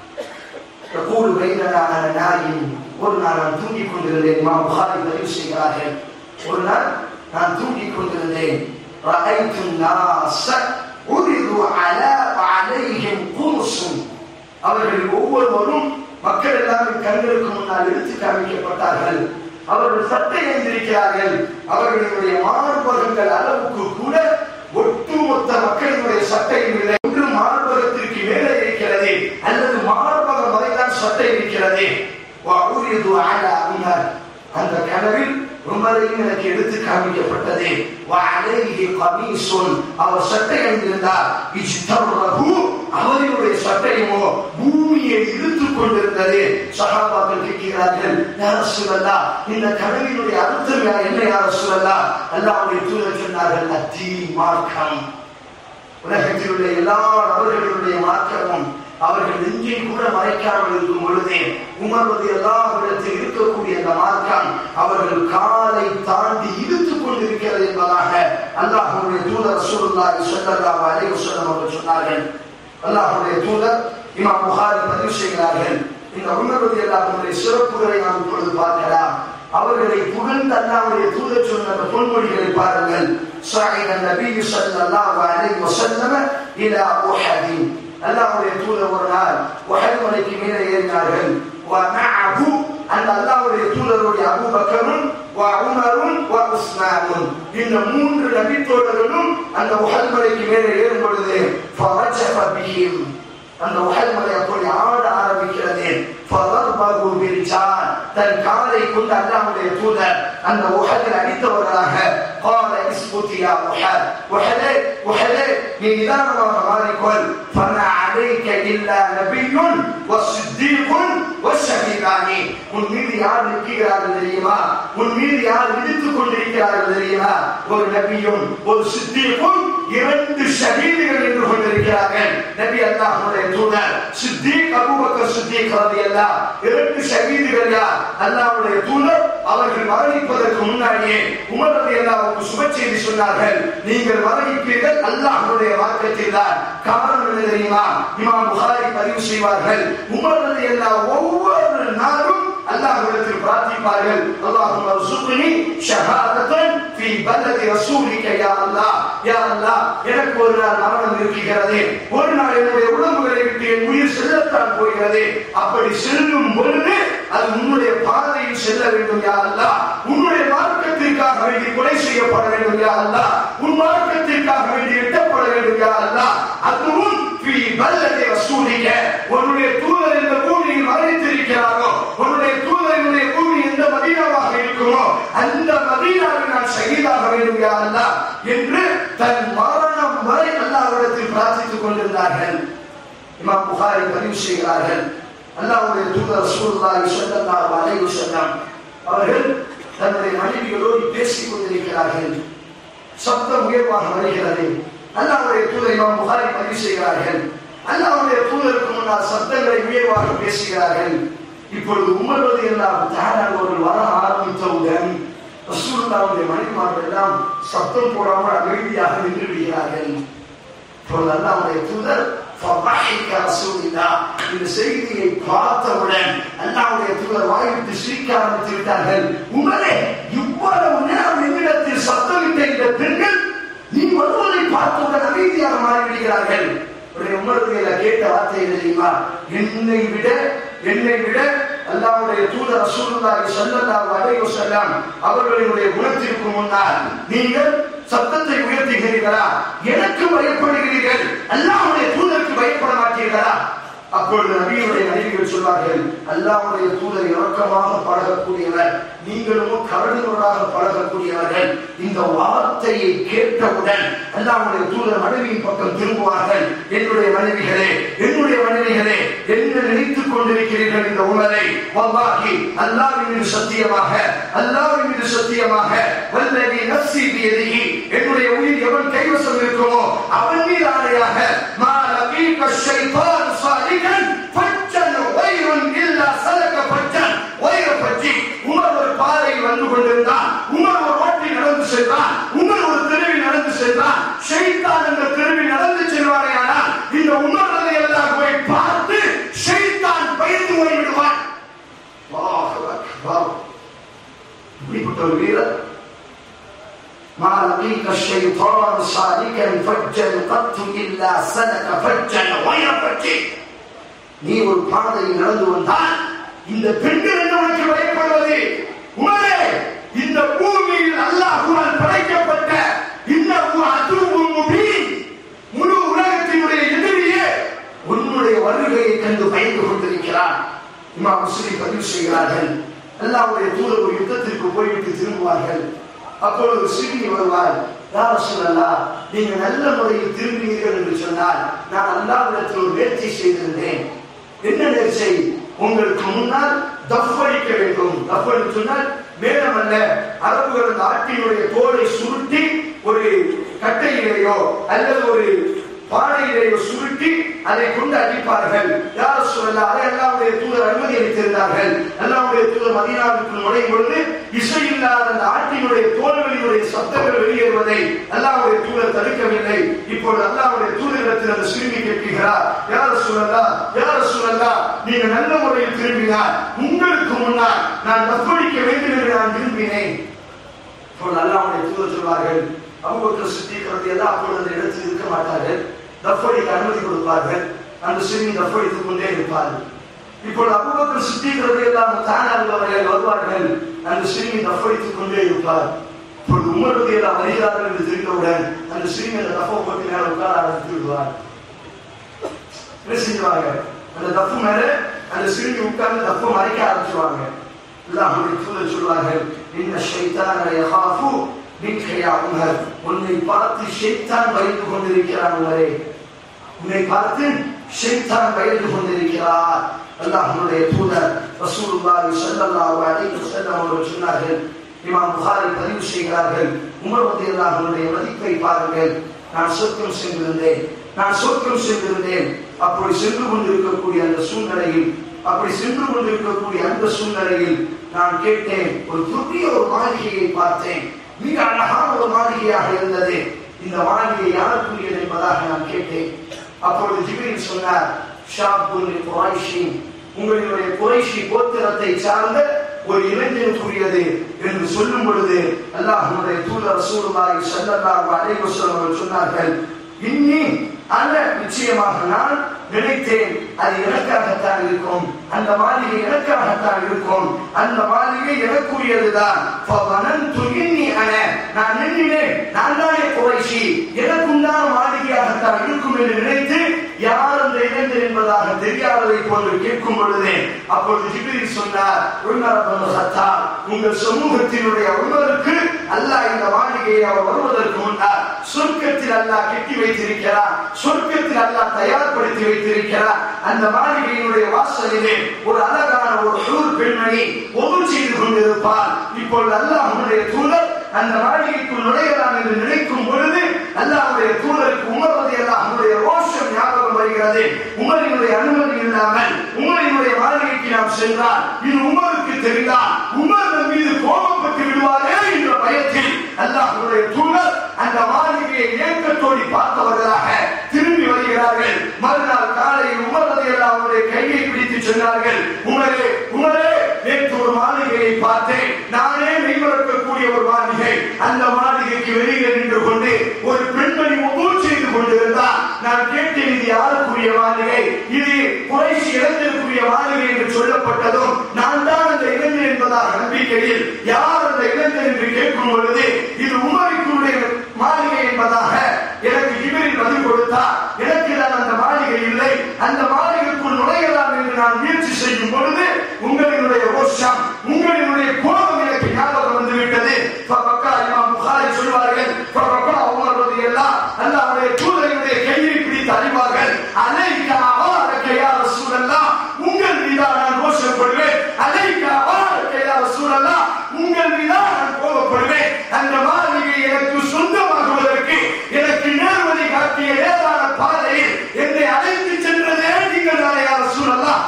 يقول بيننا انا نايم ஒரு நாள் நான் தூங்கிக் கொண்டிருந்தேன் இமாம் புகாரி பதிவு செய்கிறார்கள் ஒரு நாள் நான் தூங்கிக் கொண்டிருந்தேன் رأيت الناس عرضوا على عليهم قرص அவர்கள் ஒவ்வொருவரும் மக்கள் எல்லாம் என் கண்களுக்கு முன்னால் எடுத்து காமிக்கப்பட்டார்கள் அவர்கள் சட்டை அணிந்திருக்கிறார்கள் அவர்களுடைய மார்பகங்கள் அளவுக்கு கூட ஒட்டுமொத்த மக்களினுடைய சட்டையும் இல்லை ஒன்று மார்பகத்திற்கு மேலே இருக்கிறது அல்லது மார்பகம் வரைதான் சட்டை இருக்கிறது وعرضوا على عمر அந்த கனவில் உமரையும் எனக்கு எடுத்து காமிக்கப்பட்டது وعليه قميص அவர் சட்டை அணிந்திருந்தார் இஜ்தர்ரஹு அவருடைய சட்டையுமோ பூமியை இழுத்துக் கொண்டிருந்தது சகாபாக்கள் கேட்கிறார்கள் யார் சொல்லலா இந்த கனவினுடைய அர்த்தம் யா- என்ன யார் சொல்லலா அல்லாவுடைய தூதர் சொன்னார்கள் அத்தி மார்க்கம் உலகத்தில் உள்ள எல்லா நபர்களுடைய மாற்றமும் அவர்கள் நெஞ்சை கூட மறைக்காமல் இருக்கும் பொழுதே உமர்வது எல்லா இடத்தில் இருக்கக்கூடிய அந்த மார்க்கம் அவர்கள் காலை தாண்டி இழுத்துக் கொண்டிருக்கிறது என்பதாக அல்லாஹுடைய தூதர் ரசூலுல்லாஹி ஸல்லல்லாஹு அலைஹி வஸல்லம் அவர்கள் சொன்னார்கள் அல்லாஹுடைய தூதர் இமாம் புகாரி பதிவு செய்கிறார்கள் இந்த உமர்வது எல்லாருடைய சிறப்புகளை நாம் இப்பொழுது பார்க்கலாம் அவர்களை புகழ்ந்து அல்லாவுடைய தூதர் சொன்ன அந்த பொன்மொழிகளை பாருங்கள் صعد النبي صلى الله عليه وسلم الى احد அல்லாவுடைய தூதர் ஒரு நாள் உஹத் மலைக்கு மேலே ஏறினார்கள் ومعه அந்த அல்லாவுடைய தூதருடைய அபூபக்கரும் உமரும் உஸ்மானும் இந்த மூன்று நபித்தோழர்களும் அந்த உஹத் மலைக்கு மேலே ஏறும் பொழுது فرجف بهم அந்த உஹத் மலை அப்படி ஆட ஆரம்பிக்கிறது فضربه برجال தன் காலை கொண்டு அல்லாஹ்வுடைய தூதர் அந்த உஹதில் அடித்தவர்களாக قال اسكت يا உஹத் உஹதே உஹதே நீ நிதானமாக மாறிக்கொள் فما عليك الا نبي وصديق والشهيدان உன் மீது யார் நிற்கிறார்கள் தெரியுமா உன் மீது யார் இடித்துக் கொண்டிருக்கிறார்கள் தெரியுமா ஒரு நபியும் ஒரு சித்தீக்கும் இரண்டு ஷஹீதுகள் நின்று கொண்டிருக்கிறார்கள் நபி அல்லாஹ்வுடைய தூதர் சித்தீக் அபூபக்கர் சித்தீக் ரலியல்லாஹ் இரண்டு ஷஹீதுகள் யார் அல்லாஹ்வுடைய தூதர் அவர்கள் மரணிப்பதற்கு முன்னாடியே உமர் ரலியல்லாஹுக்கு சுப செய்தி சொன்னார்கள் நீங்கள் மரணிப்பீர்கள் அல்லாஹ்வுடைய வாக்கத்தில் தான் காரணம் என்ன தெரியுமா இமாம் புகாரி பதிவு செய்வார்கள் உமர் ரலியல்லாஹ் ஒவ்வொரு நாளும் அல்லாஹ்விடத்தில் பிரார்த்திப்பார்கள் அல்லாஹும்ம ர்சுக்னி ஷஹாதத்தன் ஃபீ பலதி ரசூலிக யா அல்லாஹ் யா அல்லாஹ் எனக்கு ஒரு நாள் மரணம் இருக்கிறது ஒரு நாள் என்னுடைய உடம்புகளை விட்டு என் உயிர் செல்ல செல்லத்தான் போகிறது அப்படி செல்லும் பொழுது அது உன்னுடைய பாதையில் செல்ல வேண்டும் யா அல்லாஹ் உன்னுடைய மார்க்கத்திற்காக வேண்டி கொலை செய்யப்பட வேண்டும் யா அல்லாஹ் உன் மார்க்கத்திற்காக வேண்டி எட்டப்பட வேண்டும் யா அல்லாஹ் அதுவும் ஃபீ பல்லதி ரசூலிக உன்னுடைய தூதர் இந்த பூமியில் மறைத்திருக்கிறாரோ உன்னுடைய தூதரினுடைய பூமி எந்த மதீனாவாக இருக்குமோ அந்த மதீனாவில் நான் ஷஹீதாக வேண்டும் யா அல்லாஹ் என்று தன் மரணம் வரை அல்லாஹ்விடத்தில் பிரார்த்தித்துக் கொண்டிருந்தார்கள் இமாம் புகாரி பதிவு செய்கிறார்கள் அல்லாஹ்வுடைய தூதர் ரசூலுல்லாஹி ஸல்லல்லாஹு அலைஹி வஸல்லம் அவர்கள் தன்னுடைய மனைவிகளோடு பேசிக் கொண்டிருக்கிறார்கள் சப்தம் உயர்வாக வருகிறது அல்லாஹ்வுடைய தூதர் இமாம் புகாரி பதிவு செய்கிறார்கள் அல்லாஹ்வுடைய தூதருக்கு முன்னால் சப்தங்களை உயர்வாக பேசுகிறார்கள் இப்பொழுது உமர் ரலியல்லாஹு தஆலா அவர்கள் வர ஆரம்பித்தவுடன் ரசூலுல்லாஹ்வுடைய மனைவிமார்கள் எல்லாம் சப்தம் போடாமல் அமைதியாக நின்று விடுகிறார்கள் இப்பொழுது அல்லாஹ்வுடைய தூதர் فضحك رسول الله இந்த செய்தியை பார்த்தவுடன் அல்லாஹ்வுடைய தூதர் வாய்விட்டு சிரிக்க ஆரம்பித்து விட்டார்கள் உமரே இவ்வளவு நேரம் என்னிடத்தில் சத்தமிட்ட இந்த பெண்கள் நீ வருவதை பார்த்தவுடன் அமைதியாக மாறிவிடுகிறார்கள் உடைய உமரதுல கேட்ட வார்த்தை என்ன தெரியுமா என்னை விட என்னை விட அல்லாஹ்வுடைய தூதர் ரசூலுல்லாஹி ஸல்லல்லாஹு அலைஹி வஸல்லம் அவர்களினுடைய குணத்திற்கு முன்னால் நீங்கள் சத்தத்தை உயர்த்துகிறீர்களா எனக்கு பயப்படுகிறீர்கள் அல்லாஹ்வுடைய தூதருக்கு பயப்பட மாட்டீர்களா அப்பொழுது நபியுடைய மனைவிகள் சொல்வார்கள் அல்லாஹ்வுடைய தூதர் இறக்கமாக பழகக்கூடியவர் நீங்களும் கரடுமுரடாக பழகக்கூடியவர்கள் இந்த வார்த்தையை கேட்டவுடன் அல்லாஹ்வுடைய தூதர் மனைவியின் பக்கம் திரும்புவார்கள் என்னுடைய மனைவிகளே என்னுடைய மனைவிகளே என்ன நினைத்துக் கொண்டிருக்கிறீர்கள் இந்த உணரை வல்லாஹி அல்லாஹ்வின் மீது சத்தியமாக அல்லாஹ்வின் மீது சத்தியமாக வல்லதி நஃப்ஸி பியதிஹி என்னுடைய உயிர் எவன் கைவசம் இருக்குமோ அவன் மீது ஆணையாக மா லகீக ஷைத்தான் சாலிகன் ஃபஜ்ஜன் வைருன் இல்லா சலக ஃபஜ்ஜன் வைர பற்றி உமர் ஒரு பாதையில் வந்து கொண்டிருந்தான் உமர் ஒரு ரோட்டில் நடந்து சென்றான் உமர் ஒரு தெருவில் நடந்து சென்றான் ஷைத்தான் என்ற தெருவில் நடந்து செல்வானே ஆனால் இந்த உமர் எல்லாம் போய் பார்த்து ஷைத்தான் பயந்து போய் விடுவான் அல்லாஹு அக்பர். இப்படிப்பட்ட ஒரு வீரர் ما لقيك الشيطان سالكا فجا قط الا سلك فجا غير فجه நீ ஒரு பாதையில் நடந்து வந்தால் இந்த பெண்கள் என்ன உனக்கு பயப்படுவது உமரே இந்த பூமியில் அல்லாஹுவால் படைக்கப்பட்ட இந்த அதுவும் முபீன் முழு உலகத்தினுடைய எதிரியே உன்னுடைய வருகையை கண்டு பயந்து கொண்டிருக்கிறான் இமா முஸ்லிம் பதிவு செய்கிறார்கள் அல்லாஹ்வுடைய தூதர் ஒரு யுத்தத்திற்கு போய்விட்டு திரும்புவார்கள் அப்பொழுது சிறுமி வருவார் யார் சொல்லலாம் நீங்க நல்ல முறையில் திரும்பினீர்கள் என்று சொன்னால் நான் அல்லாஹ்விடத்தில் ஒரு நேர்ச்சி செய்திருந்தேன் என்ன நேர்ச்சை உங்களுக்கு முன்னால் தஃபடிக்க வேண்டும் தஃபடி சொன்னால் மேலம் அல்ல அரபுகள் அந்த ஆட்டினுடைய தோலை சுருட்டி ஒரு கட்டையிலேயோ அல்லது ஒரு பானையிலேயோ சுருட்டி அதை கொண்டு அடிப்பார்கள் யார் சொல்லலாம் அதை அல்லாவுடைய தூதர் அனுமதி அளித்திருந்தார்கள் அல்லாவுடைய தூதர் மதீனாவுக்கு நுழையும் பொழுது இசை இல்லாத அந்த ஆட்டினுடைய தோல்களினுடைய சத்தங்கள் வெளியேறுவதை அல்லாவுடைய தூதர் தடுக்கவில்லை இப்பொழுது அல்லாவுடைய தூதரிடத்தில் அந்த சிறுமி கேட்கிறார் யார சொல்லலாம் யார சொல்லலாம் நீங்க நல்ல முறையில் திரும்பினார் உங்களுக்கு முன்னால் நான் தப்படிக்க வேண்டும் என்று நான் விரும்பினேன் இப்பொழுது அல்லாவுடைய தூதர் சொல்வார்கள் அபுபக்கர் சித்திக்கிறது எல்லாம் அப்பொழுது அந்த இடத்தில் இருக்க மாட்டார்கள் தப்படிக்கு அனுமதி கொடுப்பார்கள் அந்த சிறுமி தப்படித்துக் கொண்டே இருப்பார்கள் இப்பொழுது அபுபக்கர் சித்திக்கிறது எல்லாம் தானாக அவர்கள் வருவார்கள் அந்த சிறுமி தப்படித்துக் கொண்டே இருப்பார் இப்பொழுது உமருடைய எல்லாம் வருகிறார்கள் என்று தெரிந்தவுடன் அந்த சிறுமி அந்த தப்பை போட்டு மேல உட்கார ஆரம்பித்து விடுவார் என்ன செஞ்சுவாங்க அந்த தப்பு மேல அந்த சிறுமி உட்கார்ந்து தப்பு மறைக்க ஆரம்பிச்சுவாங்க அல்லாஹுடைய தூதர் சொல்வார்கள் இன்ன ஷைத்தான யஹாஃபு மின்கையா உமர் உன்னை பார்த்து ஷைத்தான் பயந்து கொண்டிருக்கிறான் உமரே உன்னை பார்த்து ஷைத்தான் பயந்து கொண்டிருக்கிறார் அல்லாஹ்வுடைய தூதர் ரசூலுல்லாஹி ஸல்லல்லாஹு அலைஹி வஸல்லம் அவர்கள் சொன்னார்கள் இமாம் புகாரி பதிவு செய்கிறார்கள் உமர் ரலியல்லாஹுடைய மதிப்பை பாருங்கள் நான் சொர்க்கம் சென்றிருந்தேன் நான் சொர்க்கம் சென்றிருந்தேன் அப்படி சென்று கொண்டிருக்கக்கூடிய அந்த சூழ்நிலையில் அப்படி சென்று கொண்டிருக்கக்கூடிய அந்த சூழ்நிலையில் நான் கேட்டேன் ஒரு பெரிய ஒரு மாளிகையை பார்த்தேன் மிக அழகான ஒரு மாளிகையாக இருந்தது இந்த மாளிகை யாருக்குரியது என்பதாக நான் கேட்டேன் அப்பொழுது ஜிபிரில் சொன்னார் ஷாப்புல் குறைஷி உங்களுடைய குறைஷி கோத்திரத்தை சார்ந்த ஒரு இளைஞனுக்குரியது என்று சொல்லும் பொழுது அல்லாஹ்வுடைய தூதர் ரசூலுல்லாஹி ஸல்லல்லாஹு அலைஹி வஸல்லம் அவர்கள் சொன்னார்கள் இன்னி அல்ல நிச்சயமாக நான் நினைத்தேன் அது எனக்காகத்தான் இருக்கும் அந்த மாளிகை எனக்காகத்தான் இருக்கும் அந்த மாளிகை எனக்குரியதுதான் ஃபவனன்து இன்னி அன நான் எண்ணினேன் நான் தானே குறைஷி எனக்குண்டான மாளிகையாகத்தான் இருக்கும் என்று நினைத்து யார் அந்த இளைஞர் என்பதாக தெரியாததை போன்று கேட்கும் பொழுது அப்பொழுது ஜிப்ரீல் சொன்னார் உமர் இப்னு கத்தாப் உங்கள் சமூகத்தினுடைய உமருக்கு அல்லாஹ் இந்த மாளிகையை அவர் வருவதற்கு முன்னால் சொர்க்கத்தில் அல்லாஹ் கட்டி வைத்திருக்கிறார் சொர்க்கத்தில் அல்லாஹ் தயார்படுத்தி வைத்திருக்கிறார் அந்த மாளிகையினுடைய வாசலிலே ஒரு அழகான ஒரு ஊர் பெண்மணி ஒது செய்து கொண்டிருப்பார் இப்பொழுது அல்லாஹ்வுடைய தூதர் அந்த மாளிகைக்குள் நுழையலாம் என்று நினைக்கும் பொழுது அல்லாஹ்வுடைய தூதருக்கு உமர்வது அல்லாஹ்வுடைய ரோஷம் ஞாபகம் வருகிறது உமரினுடைய அனுமதி இல்லாமல் உமரினுடைய மாளிகைக்கு நாம் சென்றால் இது உமருக்கு தெரிந்தால் உமர் நம் மீது கோபப்பட்டு விடுவாரே என்ற பயத்தில் அல்லாஹ்வுடைய தூதர் அந்த மாளிகையை ஏக்கத்தோடி பார்த்தவர்களாக திரும்பி வருகிறார்கள் மறுநாள் காலையில் உமர் ரலியல்லாஹு அவருடைய கையை பிடித்து சொன்னார்கள் உமரே உமரே நேற்று ஒரு மாளிகையை பார்த்தேன் நானே மெய்மறக்கக்கூடிய ஒரு மாளிகை அந்த மாளிகைக்கு வெளியே நின்று கொண்டு ஒரு பெண்மணி ஒவ்வொரு செய்து கொண்டிருந்தார் நான் கேட்டேன் இது யாருக்குரிய மாளிகை இது குறைசி இளைஞருக்குரிய மாளிகை என்று சொல்லப்பட்டதும் நான் தான் அந்த இளைஞர் என்பதாக நம்பிக்கையில் யார் அந்த இளைஞர் என்று கேட்கும் பொழுது இது உமரிக்குடைய மாளிகை என்பதாக எனக்கு இவரில் பதில் கொடுத்தார் எனக்கு தான் அந்த மாளிகை இல்லை அந்த மாளிகைக்குள் நுழையலாம் என்று நான் முயற்சி செய்யும் பொழுது உங்களினுடைய ரோஷம் உங்களினுடைய கோபம் எனக்கு ஞாபகம் வந்து விட்டது பக்கா இமாம் புகாரி சொல்வார்கள் பக்கா உமர் ரலியல்லாஹ் அல்லாஹ்வுடைய தூதருடைய கையை பிடித்து அறிவார்கள் அலைக்கா அவரக்கையா ரசூலல்லாஹ் உங்கள் மீதா நான் ரோஷப்படுவேன் அலைக்கா அவரக்கையா ரசூலல்லாஹ் உங்கள் மீதா நான் கோபப்படுவேன் அந்த மாளிகை எனக்கு சொந்தமாகுவதற்கு எனக்கு நேர்வழி காட்டிய நேரான பாதையில் என்னை அழைத்து சென்றதே நீங்கள் தானே யார் சூழலாம்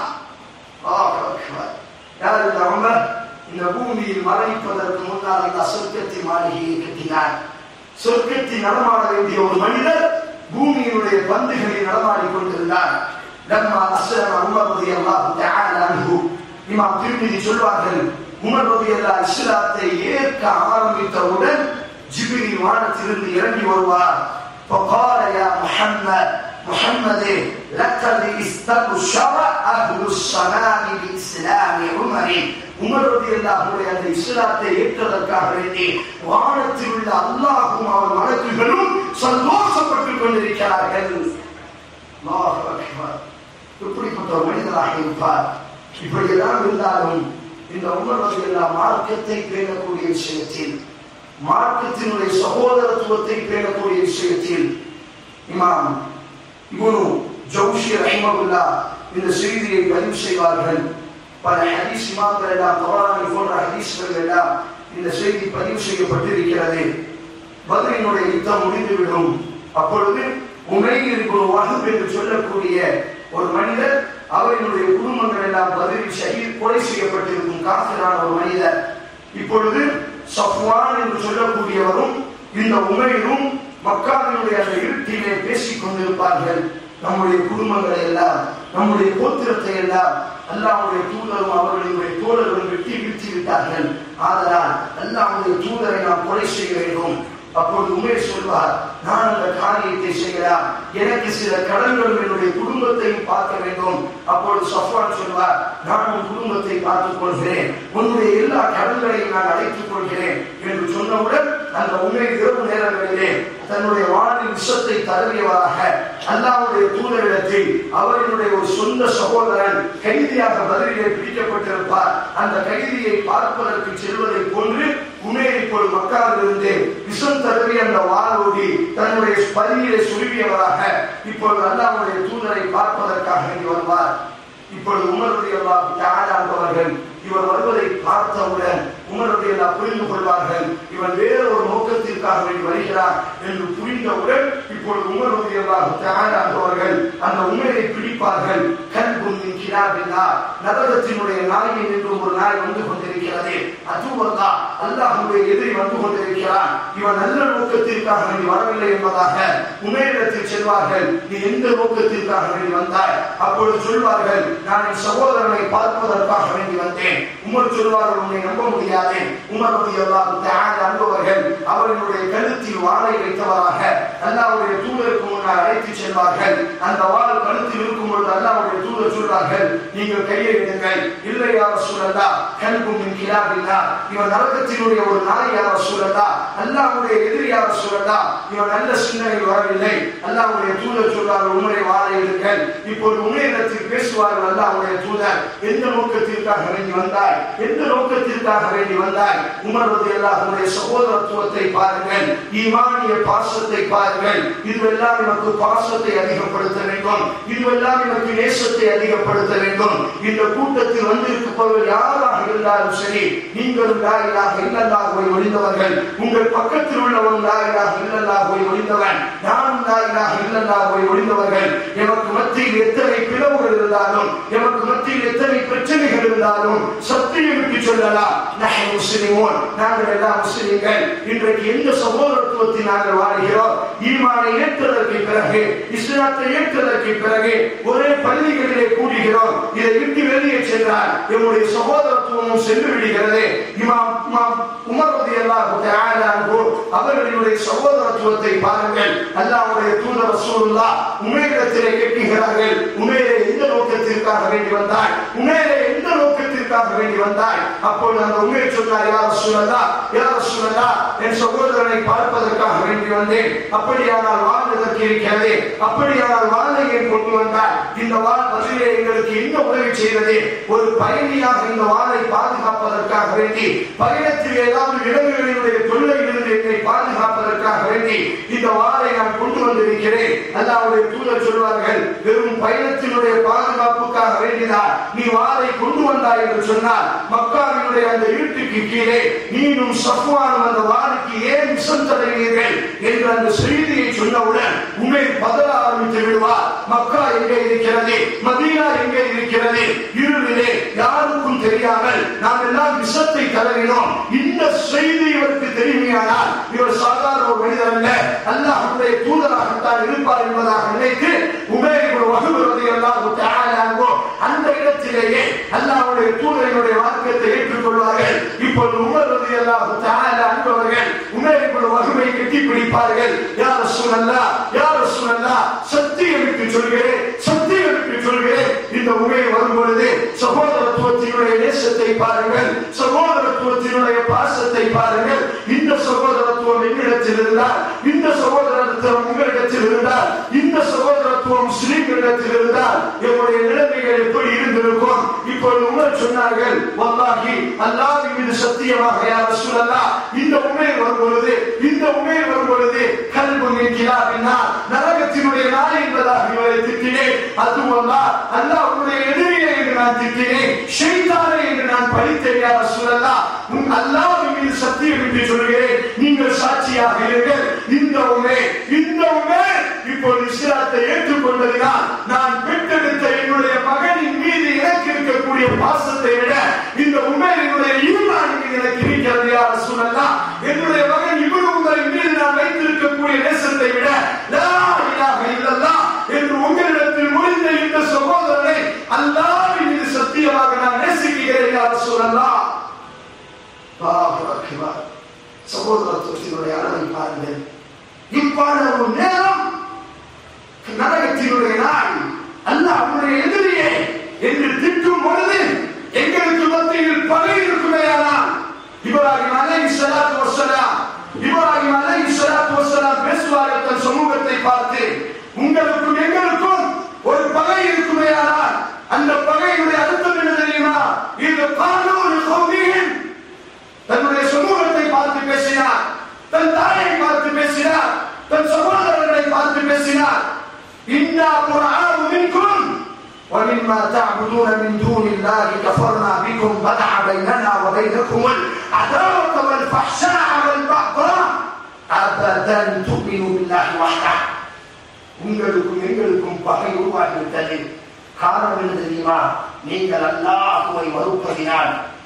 யார் இந்த உமர் இந்த பூமியில் மரணிப்பதற்கு முன்னால் இந்த சொர்க்கத்தின் மாளிகையை கட்டினார் சொர்க்கத்தில் நடமாட வேண்டிய ஒரு மனிதர் பூமியினுடைய பந்துகளில் நடமாடிக் கொண்டிருந்தார் லம்மா அஸ்லம உமர் ரலியல்லாஹு தஆலா அன்ஹு இமாம் திருமிதி சொல்வார்கள் உமர் ரலியல்லாஹு இஸ்லாத்தை ஏற்க ஆரம்பித்தவுடன் ஜிப்ரீல் வானத்திலிருந்து இறங்கி வருவார் فقال يا محمد محمد لقد استبشر أهل السماء بإسلام عمر உமர் ரலியல்லாஹுடைய அந்த இஸ்லாத்தை ஏற்றதற்காக வேண்டி வானத்தில் உள்ள அல்லாஹும் அவன் மலக்குகளும் சந்தோஷப்பட்டுக் கொண்டிருக்கிறார்கள் அல்லாஹ் அக்பர் இப்படிப்பட்ட ஒரு மனிதராக இருப்பார் இப்படியெல்லாம் இருந்தாலும் இந்த உமர் ரலியல்லாஹு மார்க்கத்தை பேணக்கூடிய விஷயத்தில் மார்க்கத்தினுடைய சகோதரத்துவத்தை பேணக்கூடிய விஷயத்தில் இமாம் இவனு ஜவுஷி ரஹிமகுல்லா இந்த செய்தியை பதிவு செய்வார்கள் பல ஹதீஸ் இமாம்கள் எல்லாம் தவறானி போன்ற ஹதீஸ்கள் எல்லாம் இந்த செய்தி பதிவு செய்யப்பட்டிருக்கிறது பதிலினுடைய யுத்தம் முடிந்துவிடும் அப்பொழுது உமையில் ஒரு வகுப்பு என்று சொல்லக்கூடிய ஒரு மனிதர் அவரினுடைய குடும்பங்கள் எல்லாம் பதிலில் ஷஹீத் கொலை செய்யப்பட்டிருக்கும் காத்திரான ஒரு மனிதர் இப்பொழுது சஃப்வான் என்று சொல்லக்கூடியவரும் இந்த உமையிலும் மக்காவினுடைய அந்த இருட்டிலே பேசிக் கொண்டிருப்பார்கள் நம்முடைய குடும்பங்களை எல்லாம் நம்முடைய கோத்திரத்தை எல்லாம் அல்லாவுடைய தூதரும் அவர்களுடைய தோழர்களும் வெட்டி வீழ்த்தி விட்டார்கள் ஆதலால் அல்லாவுடைய தூதரை நாம் கொலை செய்ய வேண்டும் அப்பொழுது உமேர் சொல்வார் நான் அந்த காரியத்தை செய்யலாம் எனக்கு சில கடன்களும் என்னுடைய குடும்பத்தையும் பார்க்க வேண்டும் அப்பொழுது சஃப்வான் சொல்வார் நான் உன் குடும்பத்தை பார்த்துக் கொள்கிறேன் உன்னுடைய எல்லா கடன்களையும் நான் அழைத்துக் கொள்கிறேன் என்று சொன்னவுடன் அந்த உண்மை இரவு நேரங்களிலே தன்னுடைய வாழ்வில் விஷத்தை தருவியவராக அல்லாவுடைய தூதரிடத்தில் அவரினுடைய ஒரு சொந்த சகோதரன் கைதியாக பதிலிலே பிடிக்கப்பட்டிருப்பார் அந்த கைதியை பார்ப்பதற்கு செல்வதை போன்று உமேர் இப்பொழுது மக்காவிலிருந்து விஷம் தடவி அந்த வாளோடி தன்னுடைய பரியிலே சுருவியவராக இப்பொழுது அல்லாவுடைய தூதரை பார்ப்பதற்காக வேண்டி வருவார் இப்பொழுது உமருடைய அவர்கள் இவர் வருவதை பார்த்தவுடன் உமருடைய புரிந்து கொள்வார்கள் இவன் வேற ஒரு நோக்கத்திற்காக வேண்டி வருகிறார் என்று புரிந்தவுடன் இப்பொழுது உமருடைய அவர்கள் அந்த உமரை பிடிப்பார்கள் கண் குந்தின் கிராபில்லா நரகத்தினுடைய நாயை நின்று ஒரு நாய் வந்து கொண்டிருக்கிறது அதுவல்லா அல்லாஹுடைய எதிரி வந்து கொண்டிருக்கிறான் இவன் நல்ல நோக்கத்திற்காக வேண்டி வரவில்லை என்பதாக உமேரிடத்தில் செல்வார்கள் நீ எந்த நோக்கத்திற்காக வேண்டி வந்தாய் அப்பொழுது சொல்வார்கள் நான் என் சகோதரனை பார்ப்பதற்காக வேண்டி வந்தேன் உமர் சொல்வார்கள் உன்னை நம்ப முடியாது உமர் ரதி அல்லாஹ் அன்பவர்கள் அவர்களுடைய கழுத்தில் வாளை வைத்தவராக அல்லாவுடைய தூதருக்கு முன்னால் அழைத்து செல்வார்கள் அந்த வாள் கழுத்தில் இருக்கும் பொழுது அல்லாவுடைய தூதர் சொல்வார்கள் நீங்கள் கையை எடுங்கள் இல்லை யார சூழல்லா கல்பும் கிலாபில்லா இவன் நரகத்தினுடைய ஒரு நாய் யார சூழல்லா அல்லாவுடைய எதிரி யார சூழல்லா இவன் நல்ல சிந்தனை வரவில்லை அல்லாவுடைய தூதர் சொல்வார்கள் உண்மை வாழை எடுங்கள் இப்போது உண்மையிடத்தில் பேசுவார்கள் அல்லாவுடைய தூதர் எந்த நோக்கத்திற்காக வேண்டி வந்தாய் எந்த நோக்கத்திற்காக வேண்டி வந்தாய் உமர்வது அல்லாஹுடைய சகோதரத்துவத்தை பாருங்கள் ஈமானிய பாசத்தை பாருங்கள் இதுவெல்லாம் நமக்கு பாசத்தை அதிகப்படுத்த வேண்டும் இதுவெல்லாம் நமக்கு நேசத்தை அதிகப்படுத்த வேண்டும் இந்த கூட்டத்தில் வந்திருப்பவர்கள் யாராக இருந்தாலும் சரி நீங்களும் லாயிலாக இல்லல்லாஹுவை ஒழிந்தவர்கள் உங்கள் பக்கத்தில் உள்ளவன் லாயிலாக இல்லல்லாஹுவை ஒழிந்தவன் நானும் லாயிலாக இல்லல்லாஹுவை ஒழிந்தவர்கள் எமக்கு மத்தியில் எத்தனை பிளவுகள் இருந்தாலும் எமக்கு மத்தியில் எத்தனை பிரச்சனைகள் இருந்தாலும் சத்தியமிட்டு சொல்லலாம் நான் முஸ்லிமோன் நாங்கள் எல்லாம் முஸ்லிம்கள் இன்றைக்கு எந்த சகோதரத்துவத்தில் நாங்கள் வாழ்கிறோம் ஈமானை ஏற்றதற்கு பிறகு இஸ்லாத்தை ஏற்றதற்கு பிறகு ஒரே பள்ளிகளிலே கூடுகிறோம் இதை விட்டு வெளியே சென்றால் நம்முடைய சகோதரத்துவமும் சென்று விடுகிறது இமாம் இமாம் உமர் ரலியல்லாஹு தஆலா அன்ஹு அவர்களுடைய சகோதரத்துவத்தை பாருங்கள் அல்லாஹ்வுடைய தூதர் ரசூலுல்லாஹ் உமேரிடத்திலே கேட்கிறார்கள் உமேரே எந்த நோக்கத்திற்காக வேண்டி வந்தாய் உமேரே எந்த நோக்கத்திற்காக வேண்டி வந்தாய் அப்பொழுது அந்த உமேர் சொன்னார் யா ரசூலல்லாஹ் யா ரசூலல்லாஹ் என் சகோதரனை பார்ப்பதற்காக வேண்டி வந்தேன் அப்படியானால் வாழ்வதற்கு இருக்கிறது அப்படியானால் வாழை ஏன் கொண்டு வந்தார் இந்த வாழ் பதிலே எங்களுக்கு என்ன உதவி செய்தது ஒரு பயணியாக இந்த வாழை பாதுகாப்பதற்காக வேண்டி பயணத்தில் ஏதாவது விலங்குகளினுடைய தொல்லையிலிருந்து என்னை பாதுகாப்பதற்காக வேண்டி இந்த வாளை நான் கொண்டு வந்திருக்கிறேன் அல்லாவுடைய தூதர் சொல்வார்கள் வெறும் பயணத்தினுடைய பாதுகாப்புக்காக வேண்டிதான் நீ வாளை கொண்டு வந்தாய் என்று சொன்னால் மக்காவினுடைய அந்த இருட்டுக்கு கீழே நீனும் சஃப்வானும் அந்த வாளுக்கு ஏன் விஷம் தருவீர்கள் என்ற அந்த செய்தியை சொன்னவுடன் உண்மை பதற ஆரம்பித்து விடுவார் மக்கா எங்கே இருக்கிறது மதீனா எங்கே இருக்கிறது இருளிலே யாருக்கும் தெரியாமல் நாம் எல்லாம் விஷத்தை தடவினோம் இந்த செய்தி இவருக்கு தெரியுமையானால் இவர் சாதாரண ஒரு மனிதர் அல்ல அல்லாஹ்வுடைய தூதராகத்தான் இருப்பார் என்பதாக நினைத்து உமேர் ஒரு வகுப்புறதை எல்லாம் தயாராகோ அந்த இடத்திலேயே அல்லாஹ்வுடைய தூதரினுடைய வாக்கியத்தை ஏற்றுக்கொள்வார்கள் இப்பொழுது உமர் ரதி அல்லாஹ் தஆலா அன்பவர்கள் உமேர் ஒரு வகுப்பை கட்டி பிடிப்பார்கள் யார் சூழல்லா யார் சூழல்லா சத்தியமிட்டு சொல்கிறேன் சத்தியமிட்டு சொல்கிறேன் இந்த உண்மை வரும் பொழுது சகோதரத்துவத்தினுடைய நேசத்தை பாருங்கள் சகோதரத்துவத்தினுடைய பாசத்தை பாருங்கள் இந்த சகோதரத்துவம் என்னிடத்தில் இருந்தால் இந்த சகோதரத்துவம் உங்களிடத்தில் இருந்தால் இந்த சகோதரத்துவம் முஸ்லீம்களிடத்தில் இருந்தால் எங்களுடைய நிலைமைகள் எப்படி இருந்திருக்கும் இப்பொழுது உமர் சொன்னார்கள் வல்லாஹி அல்லாஹ்வின் மீது சத்தியமாக யார் ரசூலல்லாஹ் இந்த உண்மை வரும் பொழுது இந்த உண்மை வரும் பொழுது கல்பு நிற்கிறார் என்னால் நரகத்தினுடைய நாள் என்பதாக இவரை திட்டினேன் அதுவல்லா அல்லாஹ் உன்னுடைய எதிரியை என்று நான் திட்டினேன் ஷைத்தானை என்று நான் படித்தேன் யார் ரசூலல்லாஹ் உன் அல்லாஹ்வின் மீது சத்தியம் என்று சொல்கிறேன் நீங்கள் சாட்சியாக இருங்கள் இந்த உண்மை இந்த உண்மை இப்போது இஸ்லாத்தை ஏற்றுக்கொண்டதினால் நான் பெற்றெடுத்த என்னுடைய மகனின் மீது எனக்கு இருக்கக்கூடிய பாசத்தை விட இந்த உண்மையினுடைய ஈமான் மீது எனக்கு இருக்கிறது யார் ரசூலல்லாஹ் என்னுடைய மகன் இவரு உங்களின் மீது நான் வைத்திருக்கக்கூடிய நேசத்தை விட லா இலாஹ இல்லல்லாஹ் என்று உங்களிடத்தில் முடிந்த இந்த சகோதரனை அல்லாஹ்வின் மீது சத்தியமாக நான் நேசிக்கிறேன் யார் ரசூலல்லாஹ் அல்லாஹு அக்பர் சகோதரத்துவத்தினுடைய அளவை பாருங்கள் இவ்வளவு நேரம் நரகத்தினுடைய நாள் அல்லாஹ் அவனுடைய எதிரியே என்று திட்டும் பொழுது எங்களுக்கு மத்தியில் பகை இருக்குமேயானால் இப்ராஹிம் அலைஹி ஸலாத்து வஸ்ஸலாம் இப்ராஹிம் அலைஹி ஸலாத்து வஸ்ஸலாம் பேசுவார்கள் தன் சமூகத்தை பார்த்து உங்களுக்கும் எங்களுக்கும் ஒரு பகை இருக்குமேயானால் அந்த பகையினுடைய அர்த்தம் என்ன தெரியுமா இது காலூர் கௌமியின் தன்னுடைய சமூகத்தை பார்த்து பேசினார் தன் தாயை பார்த்து பேசினார் தன் சகோதரர்களை பார்த்து பேசினார் இன்னா குர்ஆன் மின்கும் ومما تعبدون من دون الله كفرنا بكم بدع بيننا وبينكم العداوة والفحشاء والبغضاء أبدا تؤمنوا بالله وحده உங்களுக்கும் எங்களுக்கும் பகை உருவாகிவிட்டது காரணம் என்ன தெரியுமா நீங்கள் அல்லாஹுவை மறுப்பதினால்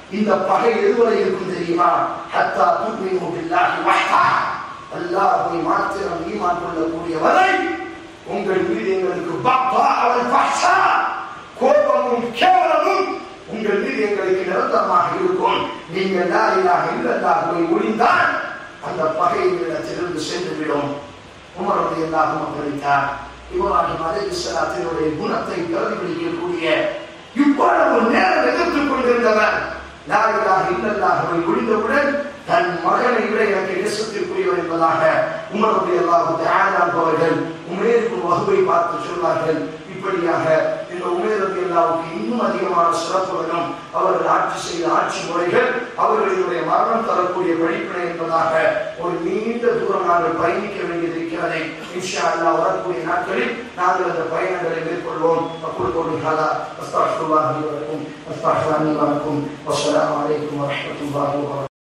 இந்த பகை எதுவரை இருக்கும் தெரியுமா ஹத்தா துக்மினு பில்லாஹி வஹ்தா அல்லாஹ்வை மாத்திரம் ஈமான் கொள்ளக்கூடிய வரை உங்கள் மீது எங்களுக்கு பக்தா அவன் பஹ்ஷா கோபமும் கேவலமும் உங்கள் மீது எங்களுக்கு நிரந்தரமாக இருக்கும் நீங்கள் லா இலாஹ இல்லல்லாஹ்வை ஒளிந்தால் அந்த பகை இடத்திலிருந்து சென்றுவிடும் உமரது எல்லாரும் மக்களித்தார் இப்ராஹிம் அலைஹிஸ்ஸலாத்தினுடைய குணத்தை பிரதிபலிக்கக்கூடிய இவ்வளவு நேரம் எதிர்த்துக் கொண்டிருந்தவர் லா இலாஹ இல்லல்லாஹ்வை ஒளிந்தவுடன் தன் மகனை விட எனக்கு நேசத்திற்குரியவர் என்பதாக உமரது அல்லாஹு தயாரான் அவர்கள் உமேருக்கு வகுவை பார்த்து சொன்னார்கள் இப்படியாக இந்த உமேரது அல்லாவுக்கு இன்னும் அதிகமான சிறப்புகளும் அவர்கள் ஆட்சி செய்த ஆட்சி முறைகள் அவர்களுடைய மரணம் தரக்கூடிய படிப்பினை என்பதாக ஒரு நீண்ட தூரம் நாங்கள் பயணிக்க வேண்டியது இருக்கிறதை இன்ஷா அல்லா வரக்கூடிய நாட்களில் நாங்கள் அந்த பயணங்களை மேற்கொள்வோம் அக்குள் கோடி ஹாலா அஸ்தாஃபுல்லாஹி வலக்கும் அஸ்தாஃபுல்லாஹி வலக்கும் வஸ்ஸலாமு அலைக்கும் வரஹ்மத்துல்லாஹி வபரகாத்துஹு